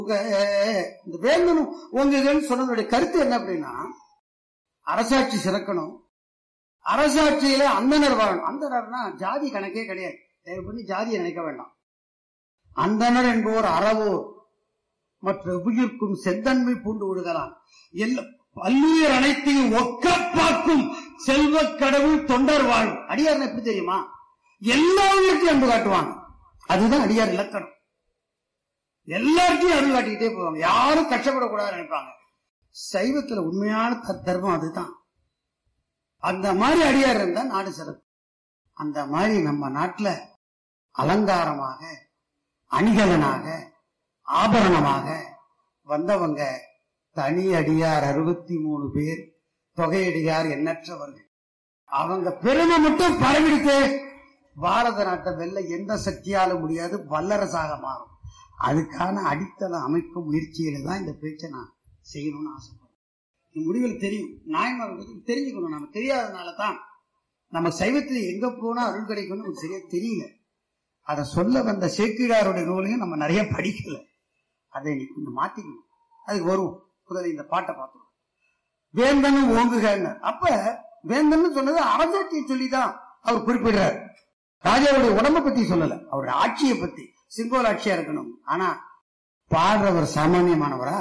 இந்த வேந்தனும் உங்கன்னு சொன்னதுடைய கருத்து என்ன அப்படின்னா அரசாட்சி சிறக்கணும் அரசாட்சியில அந்தனர் வாழணும் அந்தனர்னா ஜாதி கணக்கே கிடையாது தயவு பண்ணி ஜாதியை நினைக்க வேண்டாம் அந்தனர் என்போர் அறவோர் மற்ற உயிர்க்கும் செந்தன்மை பூண்டு விடுதலாம் எல்லா பல்லுயிர் அனைத்தையும் ஒக்க பார்க்கும் செல்வ கடவுள் தொண்டர் வாழ் அடியார் எப்படி தெரியுமா எல்லா உயிர்த்தையும் அன்பு காட்டுவாங்க அதுதான் அடியார் இலக்கணம் எல்லார்ட்டையும் அருள் காட்டிக்கிட்டே போவாங்க யாரும் கஷ்டப்படக்கூடாதுன்னு நினைப்பாங்க சைவத்துல உண்மையான த- தர்மம் அதுதான் அந்த மாதிரி அடியார் இருந்தா நாடு சிறப்பு அந்த மாதிரி நம்ம நாட்டுல அலங்காரமாக அணிகலனாக ஆபரணமாக வந்தவங்க தனி அடியார் அறுபத்தி மூணு பேர் தொகையடியார் எண்ணற்றவர்கள் அவங்க பெருமை மட்டும் பரவிடுத்து பாரத நாட்டை வெல்ல எந்த சக்தியாலும் முடியாது வல்லரசாக மாறும் அதுக்கான அடித்தளம் அமைக்கும் முயற்சியில தான் இந்த பேச்சை நான் செய்யணும்னு ஆசைப்படுறேன் இந்த முடிவில் தெரியும் நாயன்மார்கள் பத்தி தெரிஞ்சுக்கணும் நம்ம தெரியாதனால தான் நம்ம சைவத்தில் எங்க போனா அருள் கிடைக்கும்னு நமக்கு சரியா தெரியல அதை சொல்ல வந்த சேக்கிழாருடைய நூலையும் நம்ம நிறைய படிக்கல அதை நீ கொஞ்சம் மாத்திக்கணும் அதுக்கு வருவோம் முதல்ல இந்த பாட்டை பார்த்துருவோம் வேந்தனும் ஓங்குகன்னு அப்ப வேந்தன் சொன்னது அரசாட்சியை சொல்லிதான் அவர் குறிப்பிடுறார் ராஜாவுடைய உடம்பை பத்தி சொல்லல அவருடைய ஆட்சியை பத்தி சிங்கோல் ஆட்சியா இருக்கணும் ஆனா பாடுறவர் சாமானியமானவரா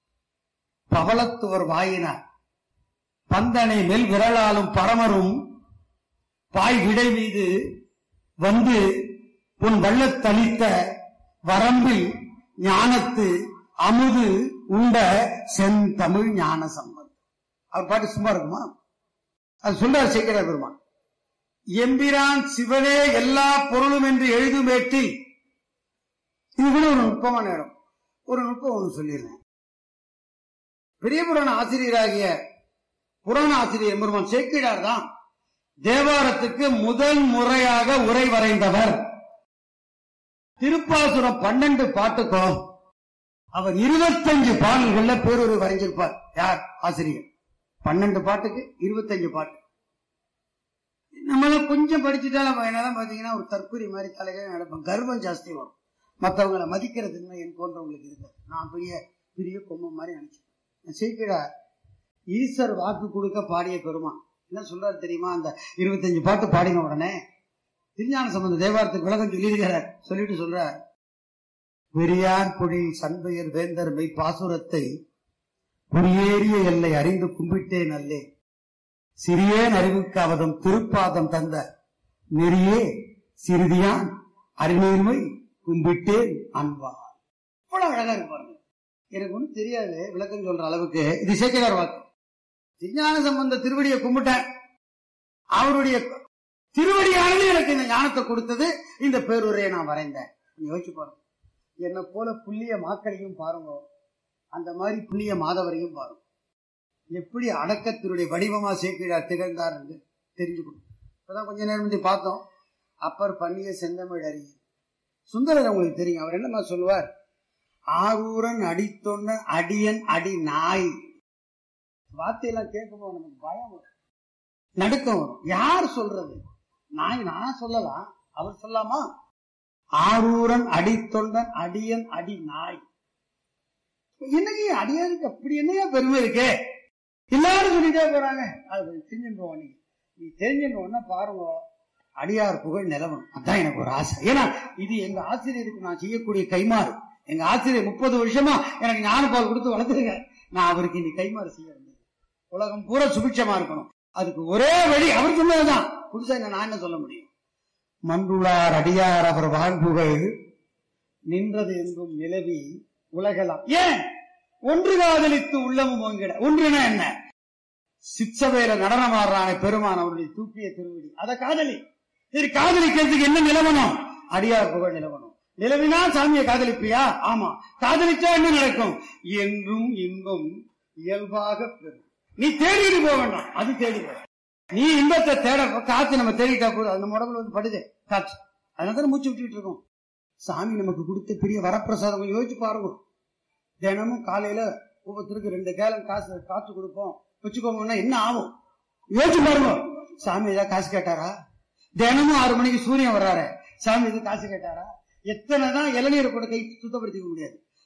பவளத்துவர் வாயினார் பந்தனை நெல் விரலாலும் பரமரும் பாய் விடை மீது வந்து உன் வள்ளத்தளித்த வரம்பில் ஞானத்து அமுது உண்ட செந்தமிழ் ஞான சம்பந்தம் அவர் பாட்டு சும்மா இருக்குமா அது சொல்றார் சேக்கரார் பெருமான் எம்பிரான் சிவனே எல்லா பொருளும் என்று எழுதுமேட்டில் இது கூட ஒரு நுட்பமான இடம் ஒரு நுட்பம் ஒன்று சொல்லிடுறேன் பெரிய புராண ஆசிரியராகிய புராண ஆசிரியர் பெருமான் சேக்கிழார் தான் தேவாரத்துக்கு முதல் முறையாக உரை வரைந்தவர் திருப்பாசுரம் பன்னெண்டு பாட்டுக்கும் அவர் இருபத்தஞ்சு பாடல்கள்ல பேரொரு வரைஞ்சிருப்பார் யார் ஆசிரியர் பன்னெண்டு பாட்டுக்கு இருபத்தஞ்சு பாட்டு நம்மள கொஞ்சம் படிச்சுட்டா நம்ம என்னதான் பாத்தீங்கன்னா ஒரு தற்கொலை மாதிரி தலைகள் நடப்போம் கர்வம் ஜாஸ்தி வரும் மற்றவங்களை மதிக்கிற தன்மை என் போன்றவங்களுக்கு இருக்கு நான் பெரிய பெரிய கொம்பம் மாதிரி நினைச்சேன் சீக்கிரம் ஈஸ்வர் வாக்கு கொடுக்க பாடிய பெருமான் என்ன சொல்றாரு தெரியுமா அந்த இருபத்தஞ்சு பாட்டு பாடின உடனே திருஞான சம்பந்த தேவாரத்துக்கு விளக்கம் சொல்லியிருக்கிறார் சொல்லிட்டு சொல்றார் பெரியார் பொழில் சண்பெயர் வேந்தர் மெய் பாசுரத்தை குடியேறிய எல்லை அறிந்து கும்பிட்டேன் அல்லே சிறியேன் அறிவுக்கு அவதம் திருப்பாதம் தந்த நெறியே சிறிதியான் அறிநீர்மை கும்பிட்டேன் அன்பார் இவ்வளவு அழகா இருப்பாங்க எனக்கு ஒண்ணும் தெரியாது விளக்கம் சொல்ற அளவுக்கு இது சேக்கிரார் வாக்கு விஞ்ஞான சம்பந்த திருவடியை கும்பிட்டேன் அவருடைய திருவடியானது எனக்கு இந்த ஞானத்தை கொடுத்தது இந்த பேருரையை நான் வரைந்தேன் நீங்க யோசிச்சு பாருங்க என்னை போல புள்ளிய மாக்களையும் பாருங்க அந்த மாதிரி புள்ளிய மாதவரையும் பாருங்க எப்படி அடக்கத்தினுடைய வடிவமா சேக்கிழார் திகழ்ந்தார் என்று தெரிஞ்சுக்கணும் இப்பதான் கொஞ்ச நேரம் முந்தி பார்த்தோம் அப்பர் பண்ணிய செந்தமிழ் அறிய சுந்தரர் உங்களுக்கு தெரியும் அவர் என்னமா சொல்லுவார் ஆரூரன் அடித்தொன்ன அடியன் அடி நாய் வார்த்தையெல்லாம் கேட்கும்போது நமக்கு பயம் வரும் நடுக்கம் வரும் யார் சொல்றது நாய் நான் சொல்லலாம் அவர் சொல்லாமா ஆரூரன் அடித்தொண்டன் அடியன் அடி நாய் என்னங்க அடியாருக்கு அப்படி என்னையா பெருமை இருக்கு எல்லாரும் சொல்லிட்டே போறாங்க அது தெரிஞ்சுருவோம் நீ நீ தெரிஞ்சுருவோம்னா பாருங்க அடியார் புகழ் நிலவணும் அதான் எனக்கு ஒரு ஆசை ஏன்னா இது எங்க ஆசிரியருக்கு நான் செய்யக்கூடிய கைமாறு எங்க ஆசிரியர் முப்பது வருஷமா எனக்கு ஞானப்பால் கொடுத்து வளர்த்துருங்க நான் அவருக்கு இன்னைக்கு கைமாறு செய்ய வந்தேன் உலகம் பூரா சுபிட்சமா இருக்கணும் அதுக்கு ஒரே வழி அவர் சொன்னதுதான் புதுசா என்ன நான் என்ன சொல்ல முடியும் மன்றுளார் அடியார் அவர் வாழ்புகள் நின்றது எங்கும் நிலவி உலகலாம் ஏன் ஒன்று காதலித்து உள்ளமும் ஓங்கிட ஒன்றுனா என்ன சிற்சபையில நடனமாடுறான பெருமான் அவருடைய தூக்கிய திருவடி அத காதலி சரி காதலிக்கிறதுக்கு என்ன நிலவணும் அடியார் புகழ் நிலவணும் நிலவினா சாமியை காதலிப்பியா ஆமா காதலிச்சா என்ன நடக்கும் என்றும் இன்பம் இயல்பாக பெறும் நீ தேடிட்டு போக வேண்டாம் அது தேடி வரும். நீ இன்பத்தை தேட காத்து நம்ம தேடிட்டா போதும் அந்த உடம்புல வந்து படுது காற்று அதனால தான் மூச்சு விட்டுட்டு இருக்கோம் சாமி நமக்கு கொடுத்த பெரிய வரப்பிரசாதம் கொஞ்சம் யோசிச்சு பாருங்க தினமும் காலையில ஒவ்வொருத்தருக்கு ரெண்டு கேலம் காசு காசு கொடுப்போம் வச்சுக்கோங்கன்னா என்ன ஆகும் யோசிச்சு பாருங்க சாமி ஏதாவது காசு கேட்டாரா தினமும் ஆறு மணிக்கு சூரியன் வர்றாரு சாமி எதுவும் காசு கேட்டாரா எத்தனை தான் இளநீரை கூட கை சுத்தப்படுத்திக்க முடியாது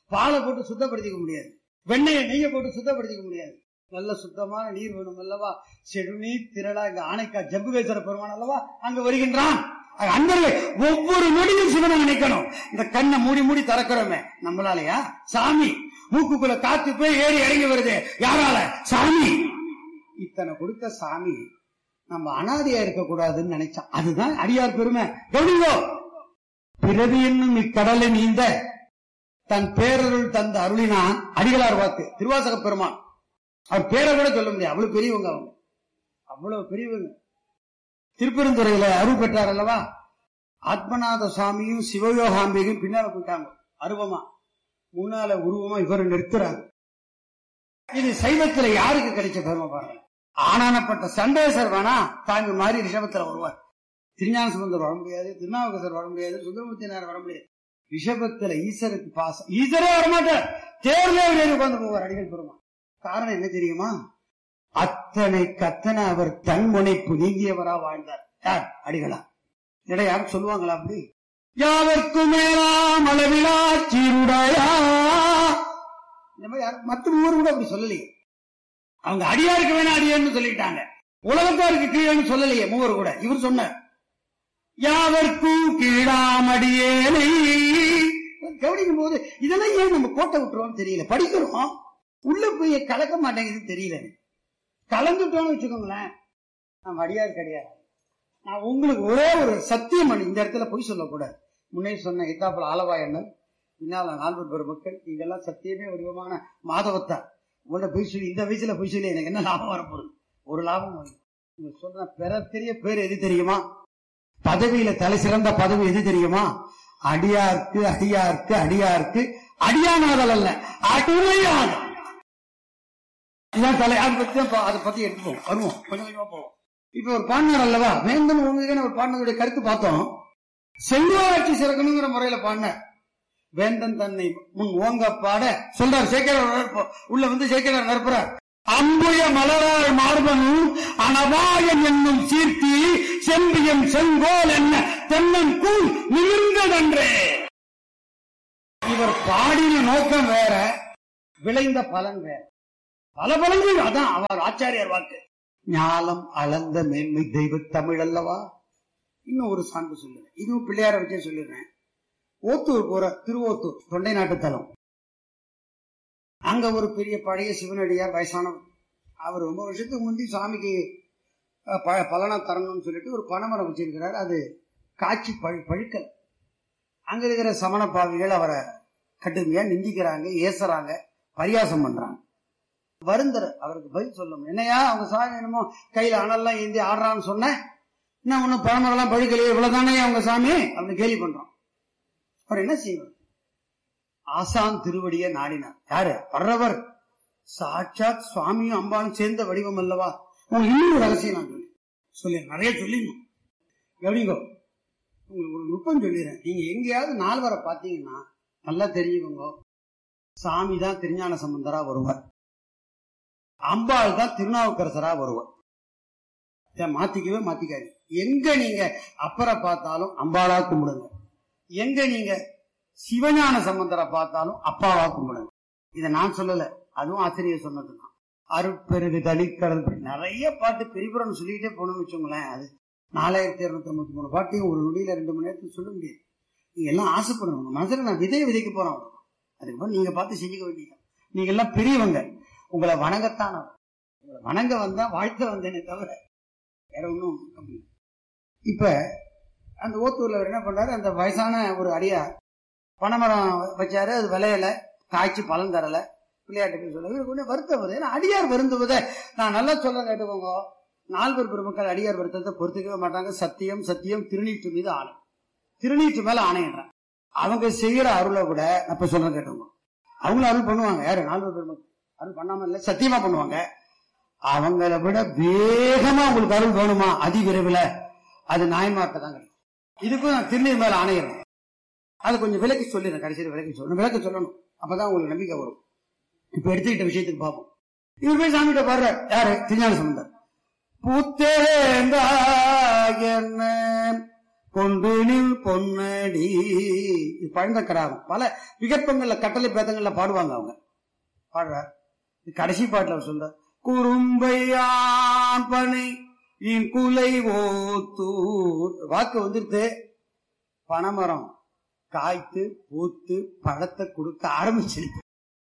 பாலை போட்டு சுத்தப்படுத்திக்க முடியாது வெண்ணெயை நெய்யை போட்டு சுத்தப்படுத்திக்க முடியாது நல்ல சுத்தமான நீர் வேணும் அல்லவா செடுநீர் திரளா இங்க ஆனைக்கா ஜம்புகேஸ்வர பெருமான் அல்லவா அங்க வருகின்றான் அன்பர்களே ஒவ்வொரு நொடியும் சிவனை நினைக்கணும் இந்த கண்ணை மூடி மூடி திறக்கிறோமே நம்மளாலயா சாமி மூக்குக்குள்ள காத்து போய் ஏறி இறங்கி வருது யாரால சாமி இத்தனை கொடுத்த சாமி நம்ம அனாதையா இருக்க கூடாதுன்னு நினைச்சான் அதுதான் அடியார் பெருமை கவனிங்கோ பிறவி என்னும் இக்கடலை நீந்த தன் பேரருள் தந்த அருளினான் அடிகளார் வாக்கு திருவாசக பெருமான் அவர் பேரை கூட சொல்ல முடியாது அவ்வளவு பெரியவங்க அவங்க அவ்வளவு பெரியவங்க திருப்பெருந்துறையில அருள் பெற்றார் அல்லவா ஆத்மநாத சுவாமியும் சிவயோகாம்பிகையும் பின்னால போயிட்டாங்க அருவமா முன்னால உருவமா இவர் நிறுத்துறாங்க இது சைவத்துல யாருக்கு கிடைச்ச பெருமை பாருங்க ஆனானப்பட்ட சண்டேசர் வேணா தாங்க மாதிரி ரிஷபத்துல வருவார் திருஞான சுந்தர் வர முடியாது திருநாவுக்கரசர் வர முடியாது சுந்தரமூர்த்தினார் வர முடியாது ரிஷபத்துல ஈஸ்வருக்கு பாசம் ஈஸ்வரே வரமாட்டார் தேர்ல ஏறி உட்கார்ந்து போவார் அடிகள் பெருமான் காரணம் என்ன தெரியுமா அத்தனை கத்தனை அவர் தன் முனைப்பு நீங்கியவரா வாழ்ந்தார் யார் அடிகளா இட யாரும் சொல்லுவாங்களா அப்படி யாவர்க்கும் மேலாம் அளவிலா சீருடையா இந்த மாதிரி யாரும் மற்ற ஊர் கூட அப்படி சொல்லலையே அவங்க அடியாருக்கு வேணா அடியார்னு சொல்லிட்டாங்க உலகத்தாருக்கு கீழேன்னு சொல்லலையே மூவர் கூட இவர் சொன்னார் யாவர்க்கும் கீழாமடியேனை கவனிக்கும் போது இதெல்லாம் ஏன் நம்ம கோட்டை விட்டுறோம் தெரியல படிக்கிறோம் உள்ள போய் கலக்க மாட்டேங்குது தெரியல கலந்துட்டோம்னு வச்சுக்கோங்களேன் நம்ம அடியார் கிடையாது நான் உங்களுக்கு ஒரே ஒரு சத்தியம் பண்ணி இந்த இடத்துல பொய் சொல்லக்கூடாது முன்னே சொன்ன இத்தாப்புல ஆலவா எண்ணல் பின்னால நால்வர் பெருமக்கள் இதெல்லாம் சத்தியமே வடிவமான மாதவத்தார் உங்கள்ட்ட பொய் சொல்லி இந்த வயசுல பொய் சொல்லி எனக்கு என்ன லாபம் வரப்போகுது ஒரு லாபம் வரும் நீங்க சொல்ற பெற பெரிய பேர் எது தெரியுமா பதவியில தலை சிறந்த பதவி எது தெரியுமா அடியார்க்கு அடியார்க்கு அடியார்க்கு அடியானாதல் அல்ல அடிமையாதல் இதான் தலை அதை பத்தி தான் பா- அதை பத்தி எடுத்துப்போம் வருவோம் கொஞ்சம் கொஞ்சமா போவோம் இப்ப ஒரு பாடினார் அல்லவா வேந்தன் உங்க ஒரு பாடினதுடைய கருத்து பார்த்தோம் செல்வாட்சி சிறக்கணுங்கிற முறையில பாடினார் வேந்தன் தன்னை முன் ஓங்க பாட சொல்றார் சேக்கிரார் உள்ள வந்து சேக்கிரார் நிரப்புறார் அம்புய மலராள் மார்பனும் அனவாயன் என்னும் சீர்த்தி செம்பியம் செங்கோல் என்ன தென்னன் கூழ் நிமிர்ந்ததன்றே இவர் பாடின நோக்கம் வேற விளைந்த பலன் வேற பல பலன்கள் அதான் அவர் ஆச்சாரியார் வாக்கு ஞாலம் அளந்த மேன்மை தெய்வ தமிழ் அல்லவா இன்னும் ஒரு சான்று சொல்லுறேன் இதுவும் பிள்ளையார வச்சே சொல்லிடுறேன் ஓத்தூர் போற திருவோத்தூர் தொண்டை நாட்டு தலம் அங்க ஒரு பெரிய பழைய சிவனடியார் வயசானவர் அவர் ரொம்ப வருஷத்துக்கு முந்தி சாமிக்கு அஹ், ப- பலனா தரணும்னு சொல்லிட்டு ஒரு பனைமரம் வச்சிருக்கிறார் அது காய்ச்சி பழு பழுக்கல் அங்க இருக்கிற சமண பாவிகள் அவரை கடுமையா நிந்திக்கிறாங்க ஏசுறாங்க பரியாசம் பண்றாங்க வருந்தர் அவருக்கு பதில் சொல்லணும் என்னையா அவங்க சாமி என்னமோ கையில அனல்லாம் ஏந்தி ஆடுறான்னு சொன்னேன் என்ன ஒன்னும் பழமரெல்லாம் பழுக்கலையே இவ்வளவுதானே அவங்க சாமி அப்படின்னு கேலி பண்றோம் அவர் என்ன செய்வார் ஆசான் திருவடியை நாடினார் யாரு வர்றவர் சாட்சாத் சுவாமியும் அம்பாலும் சேர்ந்த வடிவம் அல்லவா உங்களுக்கு இன்னொரு ரகசியம் நான் சொல்லி சொல்லி நிறைய சொல்லிடணும் கவனிங்கோ உங்களுக்கு ஒரு நுட்பம் சொல்லிடுறேன் நீங்க எங்கேயாவது நால்வரை பார்த்தீங்கன்னா நல்லா தெரியுங்க சாமி தான் திருஞான சம்பந்தரா வருவார் அம்பாள் தான் திருநாவுக்கரசரா வருவார் இதை மாத்திக்கவே மாத்திக்காது எங்க நீங்க அப்பரை பார்த்தாலும் அம்பாளா கும்பிடுங்க எங்க நீங்க சிவஞான சம்பந்தரை பார்த்தாலும் அப்பாவா கும்பிடுங்க இதை நான் சொல்லல அதுவும் ஆசிரியர் சொன்னதுதான் அருட்பெருகு தளிக்கடல் நிறைய பாட்டு பிரிபுரம் சொல்லிக்கிட்டே போனோம்னு வச்சுங்களேன் அது நாலாயிரத்தி இருநூத்தி ஐம்பத்தி மூணு பாட்டையும் ஒரு நொடியில ரெண்டு மணி நேரத்துக்கு சொல்ல முடியாது நீங்க எல்லாம் ஆசைப்படணும் உங்க மனசுல நான் விதையை விதைக்க போறேன் அவ்வளவுதான். அதுக்கப்புறம் நீங்க பார்த்து செஞ்சுக்க வேண்டியது நீங்க எல்லாம் பெரியவங்க உங்களை வணங்கத்தான் நான் வரேன். உங்களை வணங்க வந்தா வாழ்த்த வந்தேனே தவிர வேற ஒன்றும் கம்மி இப்ப அந்த ஓத்தூர்ல அவர் என்ன பண்றாரு அந்த வயசான ஒரு அடியார் பனைமரம் வச்சாரு அது விளையல காய்ச்சி பலன் தரல பிள்ளையாட்டு போய் சொல்ல இவருக்கு ஒண்ணு வருத்தம் வருது ஏன்னா அடியார் வருந்துவதை நான் நல்லா சொல்ல கேட்டுக்கோங்க நால்வர் பெருமக்கள் அடியார் வருத்தத்தை பொறுத்துக்கவே மாட்டாங்க சத்தியம் சத்தியம் திருநீற்று மீது ஆணை திருநீற்று மேல ஆணையிடுறான் அவங்க செய்யற அருளை விட நான் இப்ப சொல்றேன் கேட்டுக்கோங்க அவங்களும் அருள் பண்ணுவாங்க யாரு நால்வர் பெருமக்கள் அருள் பண்ணாம இல்ல சத்தியமா பண்ணுவாங்க அவங்கள விட வேகமா உங்களுக்கு அருள் வேணுமா அதி விரைவில் அது நாயன்மார்ட்ட தான் கிடைக்கும் இதுக்கும் நான் திருநீர் மேல ஆணையிறேன் அது கொஞ்சம் விலக்கி சொல்லிடுறேன் கடைசியில் விலக்கி சொல்லணும் விளக்க சொல்லணும் அப்பதான் உங்களுக்கு நம்பிக்கை வரும் இப்ப எடுத்துக்கிட்ட விஷயத்துக்கு பார்ப்போம் இவர் போய் சாமிகிட்ட பாடுற யாரு திருஞான சம்பந்தர் புத்தேந்தாயன கொண்டு நில் பொன்னடி இது பழந்த கடாரம் பல விகற்பங்கள்ல கட்டளை பேதங்கள்ல பாடுவாங்க அவங்க பாடுறார் இது கடைசி பாட்டுல அவர் சொல்ற குறும்பையான் பனை இன் குலை ஓத்தூர் வாக்கு வந்துருது பனைமரம் காய்த்து பூத்து பழத்தை கொடுக்க ஆரம்பிச்சிருக்கு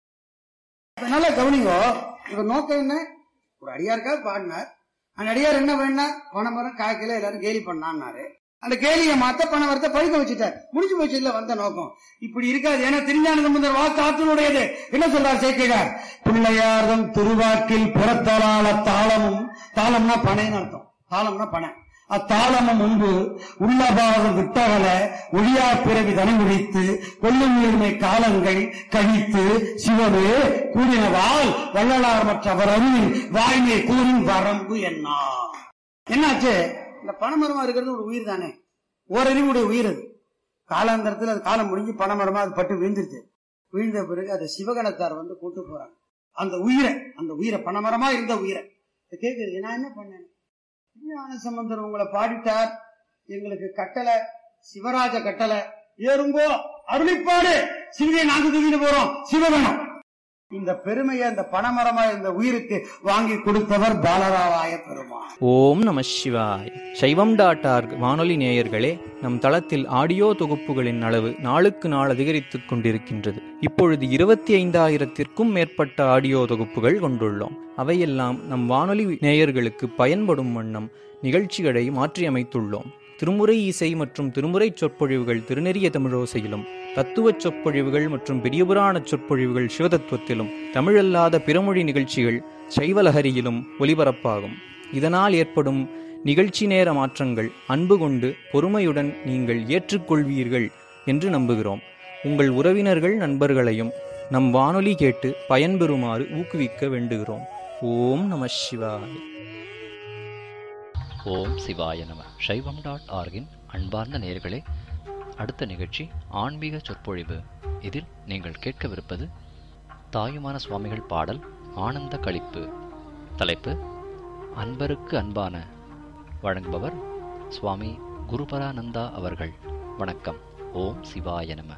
அதனால கவனிங்கோ இவர் நோக்கம் என்ன ஒரு அடியாருக்காக பாடினார் அந்த அடியார் என்ன பண்ணார் பனைமரம் காய்க்கல எல்லாரும் கேலி பண்ணான்னாரு அந்த கேலியை மாத்த பணவரத்தை பழுக்க வச்சுட்டார் முடிஞ்சு போச்சு இல்ல வந்த நோக்கம் இப்படி இருக்காது ஏன்னா திருஞான சம்பந்தர் வாக்கு ஆற்றலுடையது என்ன சொல்றார் சேர்க்கிறார் பிள்ளையார்தம் திருவாக்கில் புறத்தலால தாளமும் தாளம்னா பனைன்னு அர்த்தம் தாளம்னா பனை அத்தாளமும் முன்பு உள்ளபாகம் விட்டவல ஒளியா பிறவி தனி முடித்து கொல்லும் நீர்மை காலங்கள் கழித்து சிவமே கூடினவால் வள்ளலார் மற்றவர் அருளின் வாய்மை கூறின் வரம்பு என்ன என்னாச்சு இந்த பனைமரமா இருக்கிறது ஒரு உயிர் தானே ஓரறிவுடைய உயிர் அது காலாந்தரத்தில் அது காலம் முடிஞ்சு பனைமரமா அது பட்டு விழுந்துருச்சு விழுந்த பிறகு அதை சிவகணத்தார் வந்து கூட்டு போறாங்க அந்த உயிரை அந்த உயிரை பனைமரமா இருந்த உயிரை இதை கேக்குது நான் என்ன பண்ணேன் ஞான சம்பந்தர் உங்களை பாடிட்டார் எங்களுக்கு கட்டளை சிவராஜ கட்டளை ஏறுங்கோ அருளிப்பாடு சிவியை நாங்க தூக்கிட்டு போறோம் சிவகணம் இந்த பெருமையை இந்த பணமரமா இந்த உயிருக்கு வாங்கி கொடுத்தவர் பாலராவாய பெருமான் ஓம் நம சிவாய் சைவம் டாட் ஆர்க் வானொலி நேயர்களே நம் தளத்தில் ஆடியோ தொகுப்புகளின் அளவு நாளுக்கு நாள் அதிகரித்துக் கொண்டிருக்கின்றது இப்பொழுது இருபத்தி ஐந்தாயிரத்திற்கும் மேற்பட்ட ஆடியோ தொகுப்புகள் கொண்டுள்ளோம் அவையெல்லாம் நம் வானொலி நேயர்களுக்கு பயன்படும் வண்ணம் நிகழ்ச்சிகளை மாற்றியமைத்துள்ளோம் திருமுறை இசை மற்றும் திருமுறை சொற்பொழிவுகள் திருநெறிய தமிழோசையிலும் தத்துவச் சொற்பொழிவுகள் மற்றும் பெரியபுராண சொற்பொழிவுகள் சிவதத்துவத்திலும் தமிழல்லாத பிறமொழி நிகழ்ச்சிகள் சைவலஹரியிலும் ஒலிபரப்பாகும் இதனால் ஏற்படும் நிகழ்ச்சி நேர மாற்றங்கள் அன்பு கொண்டு பொறுமையுடன் நீங்கள் ஏற்றுக்கொள்வீர்கள் என்று நம்புகிறோம் உங்கள் உறவினர்கள் நண்பர்களையும் நம் வானொலி கேட்டு பயன்பெறுமாறு ஊக்குவிக்க வேண்டுகிறோம் ஓம் நம சிவாய் ஓம் சிவாய நம சைவம் டாட் ஆர்கின் அன்பார்ந்த நேயர்களே அடுத்த நிகழ்ச்சி ஆன்மீக சொற்பொழிவு இதில் நீங்கள் கேட்கவிருப்பது தாயுமான சுவாமிகள் பாடல் ஆனந்த களிப்பு தலைப்பு அன்பருக்கு அன்பான வழங்குபவர் சுவாமி குருபரானந்தா அவர்கள் வணக்கம் ஓம் சிவாய நம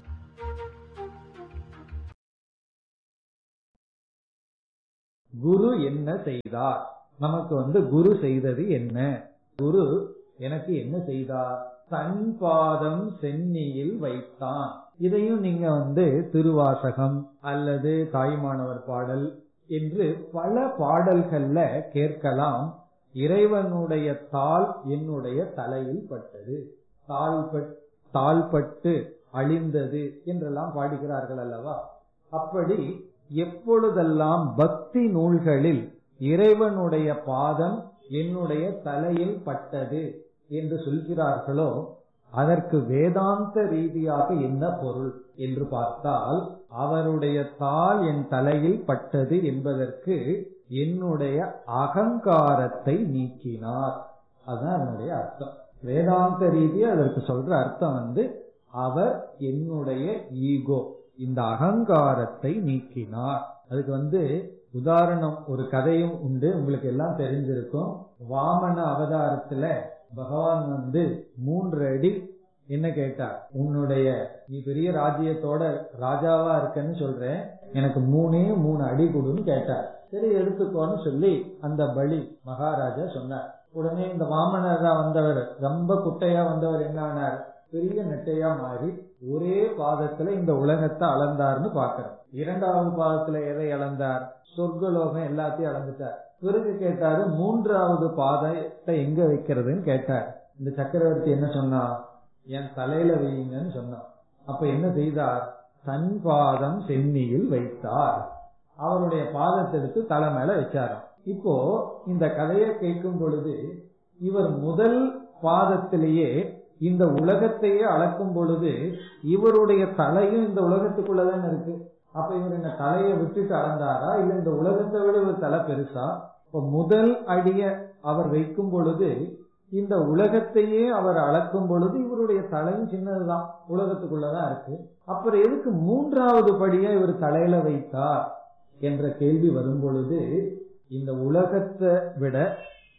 குரு என்ன செய்தார் நமக்கு வந்து குரு செய்தது என்ன குரு எனக்கு என்ன செய்தார் தன் பாதம் சென்னியில் வைத்தான் இதையும் நீங்க வந்து திருவாசகம் அல்லது தாய்மானவர் பாடல் என்று பல பாடல்கள்ல கேட்கலாம் இறைவனுடைய தாள் என்னுடைய தலையில் பட்டது தாழ்பட் தாழ்பட்டு அழிந்தது என்றெல்லாம் பாடுகிறார்கள் அல்லவா அப்படி எப்பொழுதெல்லாம் பக்தி நூல்களில் இறைவனுடைய பாதம் என்னுடைய தலையில் பட்டது என்று சொல்கிறார்களோ அதற்கு வேதாந்த ரீதியாக என்ன பொருள் என்று பார்த்தால் அவருடைய தாள் என் தலையில் பட்டது என்பதற்கு என்னுடைய அகங்காரத்தை நீக்கினார் அதுதான் அதனுடைய அர்த்தம் வேதாந்த ரீதியா அதற்கு சொல்ற அர்த்தம் வந்து அவர் என்னுடைய ஈகோ இந்த அகங்காரத்தை நீக்கினார் அதுக்கு வந்து உதாரணம் ஒரு கதையும் உண்டு உங்களுக்கு எல்லாம் தெரிஞ்சிருக்கும் வாமன அவதாரத்துல பகவான் வந்து மூன்று அடி என்ன கேட்டார் உன்னுடைய நீ பெரிய ராஜ்யத்தோட ராஜாவா இருக்கன்னு சொல்றேன் எனக்கு மூணே மூணு அடி கொடுன்னு கேட்டார் சரி எடுத்துக்கோன்னு சொல்லி அந்த பலி மகாராஜா சொன்னார் உடனே இந்த வாமனரா வந்தவர் ரொம்ப குட்டையா வந்தவர் என்ன ஆனார் பெரிய நெட்டையா மாறி ஒரே பாதத்துல இந்த உலகத்தை அளந்தார்னு பாக்கிறோம் இரண்டாவது பாதத்துல எதை அளந்தார் சொர்க்கலோகம் எல்லாத்தையும் அளந்துட்டார் பிறகு கேட்டாரு மூன்றாவது பாதத்தை எங்க வைக்கிறதுன்னு கேட்டார் இந்த சக்கரவர்த்தி என்ன சொன்னா என் தலையில வையுங்கன்னு சொன்னான் அப்ப என்ன செய்தார் தன் பாதம் சென்னியில் வைத்தார் அவருடைய பாதத்தை எடுத்து தலை மேல வச்சாராம் இப்போ இந்த கதையை கேட்கும் பொழுது இவர் முதல் பாதத்திலேயே இந்த உலகத்தையே அளக்கும் பொழுது இவருடைய தலையும் இந்த உலகத்துக்குள்ளதான் இருக்கு அப்ப இவர் இந்த தலையை விட்டுட்டு அளந்தாரா இல்ல இந்த உலகத்தை விட ஒரு தலை பெருசா இப்ப முதல் அடிய அவர் வைக்கும் பொழுது இந்த உலகத்தையே அவர் அளக்கும் பொழுது இவருடைய தலையும் சின்னதுதான் உலகத்துக்குள்ளதான் இருக்கு அப்புறம் எதுக்கு மூன்றாவது படியா இவர் தலையில வைத்தார் என்ற கேள்வி வரும் பொழுது இந்த உலகத்தை விட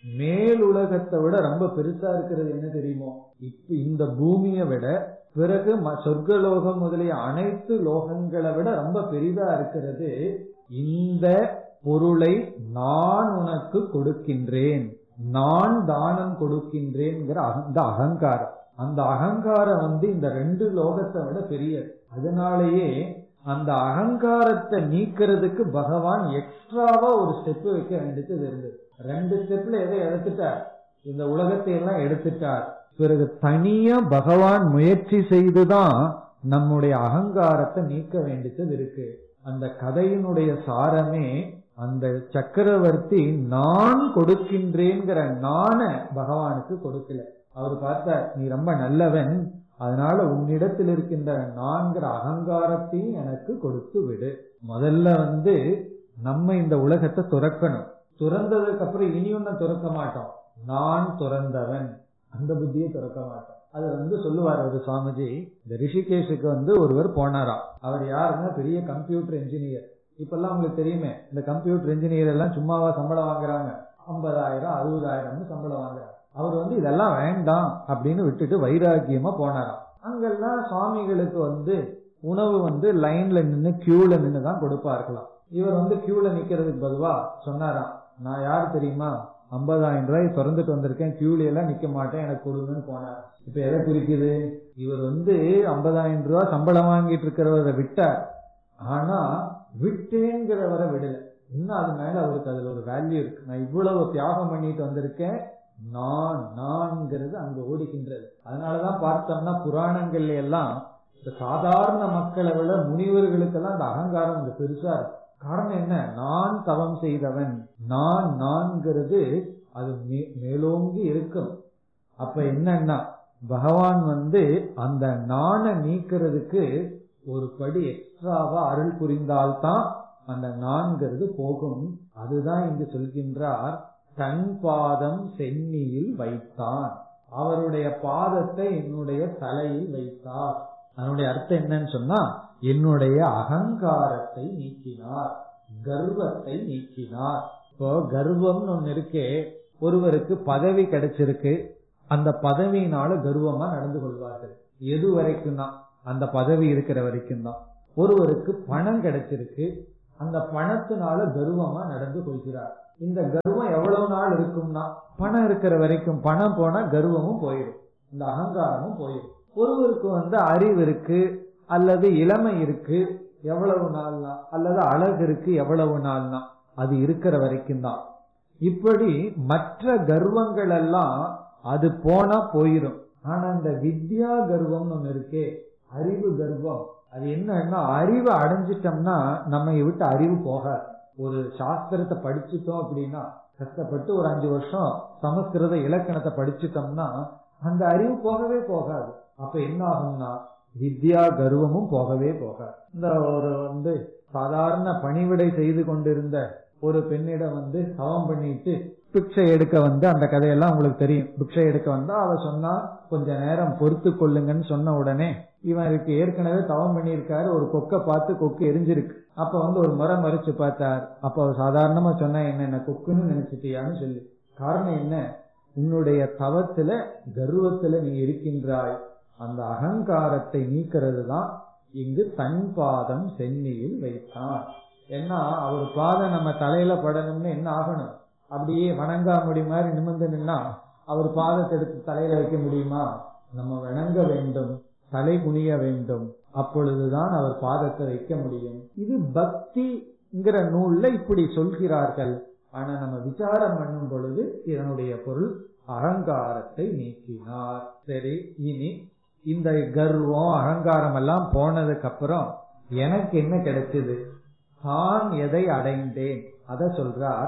மேல் உலகத்தை விட ரொம்ப பெருசா இருக்கிறது என்ன தெரியுமோ இப்ப இந்த பூமியை விட பிறகு ம- சொர்க்கலோகம் முதலிய அனைத்து லோகங்களை விட ரொம்ப பெரிதா இருக்கிறது இந்த பொருளை நான் உனக்கு கொடுக்கின்றேன் நான் தானம் கொடுக்கின்றேன்ங்கிற அந்த அகங்காரம் அந்த அகங்காரம் வந்து இந்த ரெண்டு லோகத்தை விட பெரியது அதனாலேயே அந்த அகங்காரத்தை நீக்கிறதுக்கு பகவான் எக்ஸ்ட்ராவா ஒரு ஸ்டெப் வைக்க வேண்டியது இருந்தது ரெண்டு ஸ்டெப்ல எதை எடுத்துட்டார் இந்த உலகத்தை எல்லாம் எடுத்துட்டார் பிறகு தனியா பகவான் முயற்சி செய்துதான் நம்முடைய அகங்காரத்தை நீக்க வேண்டியது இருக்கு அந்த கதையினுடைய சாரமே அந்த சக்கரவர்த்தி நான் கொடுக்கின்றேங்கிற நாண பகவானுக்கு கொடுக்கல அவர் பார்த்தார் நீ ரொம்ப நல்லவன் அதனால உன்னிடத்தில் இருக்கின்ற நான்கிற அகங்காரத்தையும் எனக்கு கொடுத்து விடு முதல்ல வந்து நம்ம இந்த உலகத்தை துறக்கணும் துறந்ததுக்கு அப்புறம் இனி ஒன்னும் துறக்க மாட்டோம் நான் துறந்தவன் அந்த புத்தியை துறக்க மாட்டோம் அது வந்து சொல்லுவார் ஒரு சுவாமிஜி இந்த ரிஷிகேஷுக்கு வந்து ஒருவர் போனாராம் அவர் யாருன்னா பெரிய கம்ப்யூட்டர் இன்ஜினியர் இப்பெல்லாம் உங்களுக்கு தெரியுமே இந்த கம்ப்யூட்டர் இன்ஜினியர் எல்லாம் சும்மாவா சம்பளம் வாங்குறாங்க ஐம்பதாயிரம் அறுபதாயிரம்னு சம்பளம் வாங்குறாங்க அவர் வந்து இதெல்லாம் வேண்டாம் அப்படின்னு விட்டுட்டு வைராக்கியமா போனாராம் அங்கெல்லாம் சுவாமிகளுக்கு வந்து உணவு வந்து லைன்ல நின்னு கியூல நின்னு தான் கொடுப்பார்களாம் இவர் வந்து கியூல நிக்கிறதுக்கு பதுவா சொன்னாராம் நான் யார் தெரியுமா ஐம்பதாயிரம் ரூபாய் திறந்துட்டு வந்திருக்கேன் கியூல எல்லாம் நிக்க மாட்டேன் எனக்கு கொடுங்கன்னு போனார் இப்ப எதை குறிக்குது இவர் வந்து ஐம்பதாயிரம் ரூபாய் சம்பளம் வாங்கிட்டு இருக்கிறவரை விட்டார் ஆனா விட்டேங்கிறவரை விடல இன்னும் அது மேல அவருக்கு அதுல ஒரு வேல்யூ இருக்கு நான் இவ்வளவு தியாகம் பண்ணிட்டு வந்திருக்கேன் நான் நான்ங்கிறது அங்க ஓடிக்கின்றது அதனாலதான் பார்த்தோம்னா புராணங்கள்ல எல்லாம் இந்த சாதாரண மக்களை விட முனிவர்களுக்கெல்லாம் அந்த அகங்காரம் அங்க பெருசா இருக்கு காரணம் என்ன நான் தவம் செய்தவன் நான் நான்கிறது அது மே- மேலோங்கி இருக்கும் அப்ப என்னன்னா பகவான் வந்து அந்த நாண நீக்கிறதுக்கு ஒரு படி எக்ஸ்ட்ராவா அருள் புரிந்தால்தான் அந்த நான்கிறது போகும் அதுதான் இங்கு சொல்கின்றார் தன் பாதம் சென்னியில் வைத்தான் அவருடைய பாதத்தை என்னுடைய தலையில் வைத்தார் அதனுடைய அர்த்தம் என்னன்னு சொன்னா என்னுடைய அகங்காரத்தை நீக்கினார் கர்வத்தை நீக்கினார் இப்போ கர்வம்னு ஒண்ணு இருக்கே ஒருவருக்கு பதவி கிடைச்சிருக்கு அந்த பதவியினால கர்வமா நடந்து கொள்வார்கள் எது வரைக்கும் தான் அந்த பதவி இருக்கிற வரைக்கும் தான் ஒருவருக்கு பணம் கிடைச்சிருக்கு அந்த பணத்தினால கர்வமா நடந்து கொள்கிறார் இந்த கர்வம் எவ்வளவு நாள் இருக்கும்னா பணம் இருக்கிற வரைக்கும் பணம் போனா கர்வமும் போயிடும் இந்த அகங்காரமும் போயிடும் ஒருவருக்கு வந்து அறிவு இருக்கு அல்லது இளமை இருக்கு எவ்வளவு நாள்னா அல்லது அழகு இருக்கு எவ்வளவு நாள்னா அது இருக்கிற வரைக்கும் தான் இப்படி மற்ற கர்வங்கள் எல்லாம் அது போனா போயிடும் ஆனா இந்த வித்யா கர்வம்னு ஒண்ணு இருக்கே அறிவு கர்வம் அது என்னன்னா அறிவு அடைஞ்சிட்டோம்னா நம்ம விட்டு அறிவு போகாது ஒரு சாஸ்திரத்தை படிச்சுட்டோம் அப்படின்னா கஷ்டப்பட்டு ஒரு அஞ்சு வருஷம் சமஸ்கிருத இலக்கணத்தை படிச்சுட்டோம்னா அந்த அறிவு போகவே போகாது அப்ப என்ன ஆகும்னா வித்யா கர்வமும் போகவே போகாது இந்த ஒரு வந்து சாதாரண பணிவிடை செய்து கொண்டிருந்த ஒரு பெண்ணிடம் வந்து தவம் பண்ணிட்டு பிக்ஷை எடுக்க வந்து அந்த கதையெல்லாம் உங்களுக்கு தெரியும் பிக்ஷை எடுக்க வந்தா அவ சொன்னா கொஞ்ச நேரம் பொறுத்து கொள்ளுங்கன்னு சொன்ன உடனே இவருக்கு ஏற்கனவே தவம் பண்ணியிருக்காரு ஒரு கொக்கை பார்த்து கொக்கு எரிஞ்சிருக்கு அப்ப வந்து ஒரு முறை மறைச்சு பார்த்தார் அப்ப அவர் சாதாரணமா சொன்னா என்ன என்ன கொக்குன்னு நினைச்சிட்டியான்னு சொல்லி காரணம் என்ன உன்னுடைய தவத்துல கர்வத்துல நீ இருக்கின்றாய் அந்த அகங்காரத்தை நீக்கிறது தான் இங்கு தன் பாதம் சென்னியில் வைத்தான் ஏன்னா அவர் பாதம் நம்ம தலையில படணும்னு என்ன ஆகணும் அப்படியே வணங்காமுடி மாதிரி நிமிர்ந்து நின்னா அவர் பாதத்தை எடுத்து தலையில வைக்க முடியுமா நம்ம வணங்க வேண்டும் தலை குனிய வேண்டும் அப்பொழுதுதான் அவர் பாதத்தை வைக்க முடியும் இது பக்திங்கிற நூல்ல இப்படி சொல்கிறார்கள் ஆனா நம்ம விசாரம் பண்ணும் பொழுது இதனுடைய பொருள் அகங்காரத்தை நீக்கினார் சரி இனி இந்த கர்வம் அகங்காரம் எல்லாம் போனதுக்கு அப்புறம் எனக்கு என்ன கிடைச்சது தான் எதை அடைந்தேன் அத சொல்றார்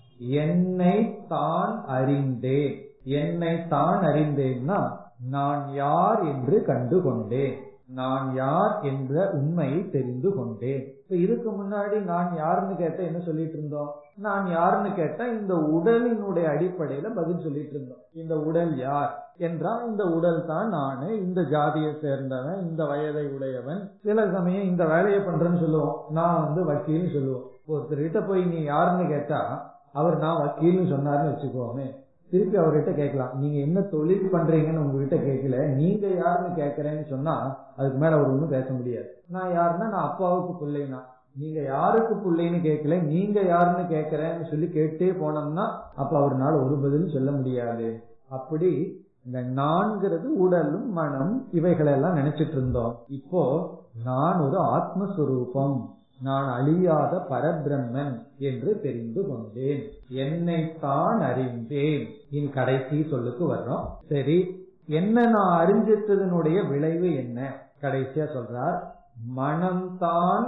என்னை தான் அறிந்தேன் என்னை தான் அறிந்தேன்னா நான் யார் என்று கண்டு கொண்டேன் நான் யார் என்ற உண்மையை தெரிந்து கொண்டேன் இப்ப இதுக்கு முன்னாடி நான் யாருன்னு கேட்ட என்ன சொல்லிட்டு இருந்தோம் நான் யாருன்னு கேட்டா இந்த உடலினுடைய அடிப்படையில பதில் சொல்லிட்டு இருந்தோம் இந்த உடல் யார் என்றால் இந்த உடல் தான் நானு இந்த ஜாதியை சேர்ந்தவன் இந்த வயதை உடையவன் சில சமயம் இந்த வேலையை பண்றேன்னு சொல்லுவோம் நான் வந்து வக்கீல்னு சொல்லுவோம் ஒருத்தர்கிட்ட போய் நீ யாருன்னு கேட்டா அவர் நான் வக்கீல்னு சொன்னாருன்னு வச்சுக்கோமே திருப்பி அவர்கிட்ட கேட்கலாம் நீங்க என்ன தொழில் பண்றீங்கன்னு உங்ககிட்ட கேட்கல நீங்க யாருன்னு கேட்கறேன்னு சொன்னா அதுக்கு மேல அவர் ஒன்றும் பேச முடியாது நான் யாருன்னா நான் அப்பாவுக்கு பிள்ளைனா நீங்க யாருக்கு பிள்ளைன்னு கேட்கல நீங்க யாருன்னு கேட்கறேன்னு சொல்லி கேட்டே போனோம்னா அப்ப அவர்னால ஒரு பதிலும் சொல்ல முடியாது அப்படி இந்த நான்கிறது உடலும் மனம் இவைகளெல்லாம் நினைச்சிட்டு இருந்தோம் இப்போ நான் ஒரு ஆத்மஸ்வரூபம் நான் அழியாத பரபிரம்மன் என்று தெரிந்து கொண்டேன் என்னைத்தான் அறிந்தேன் இனி கடைசி சொல்லுக்கு வர்றோம் சரி என்ன நான் அறிஞ்சிட்டதனுடைய விளைவு என்ன கடைசியா சொல்றார் மனம்தான்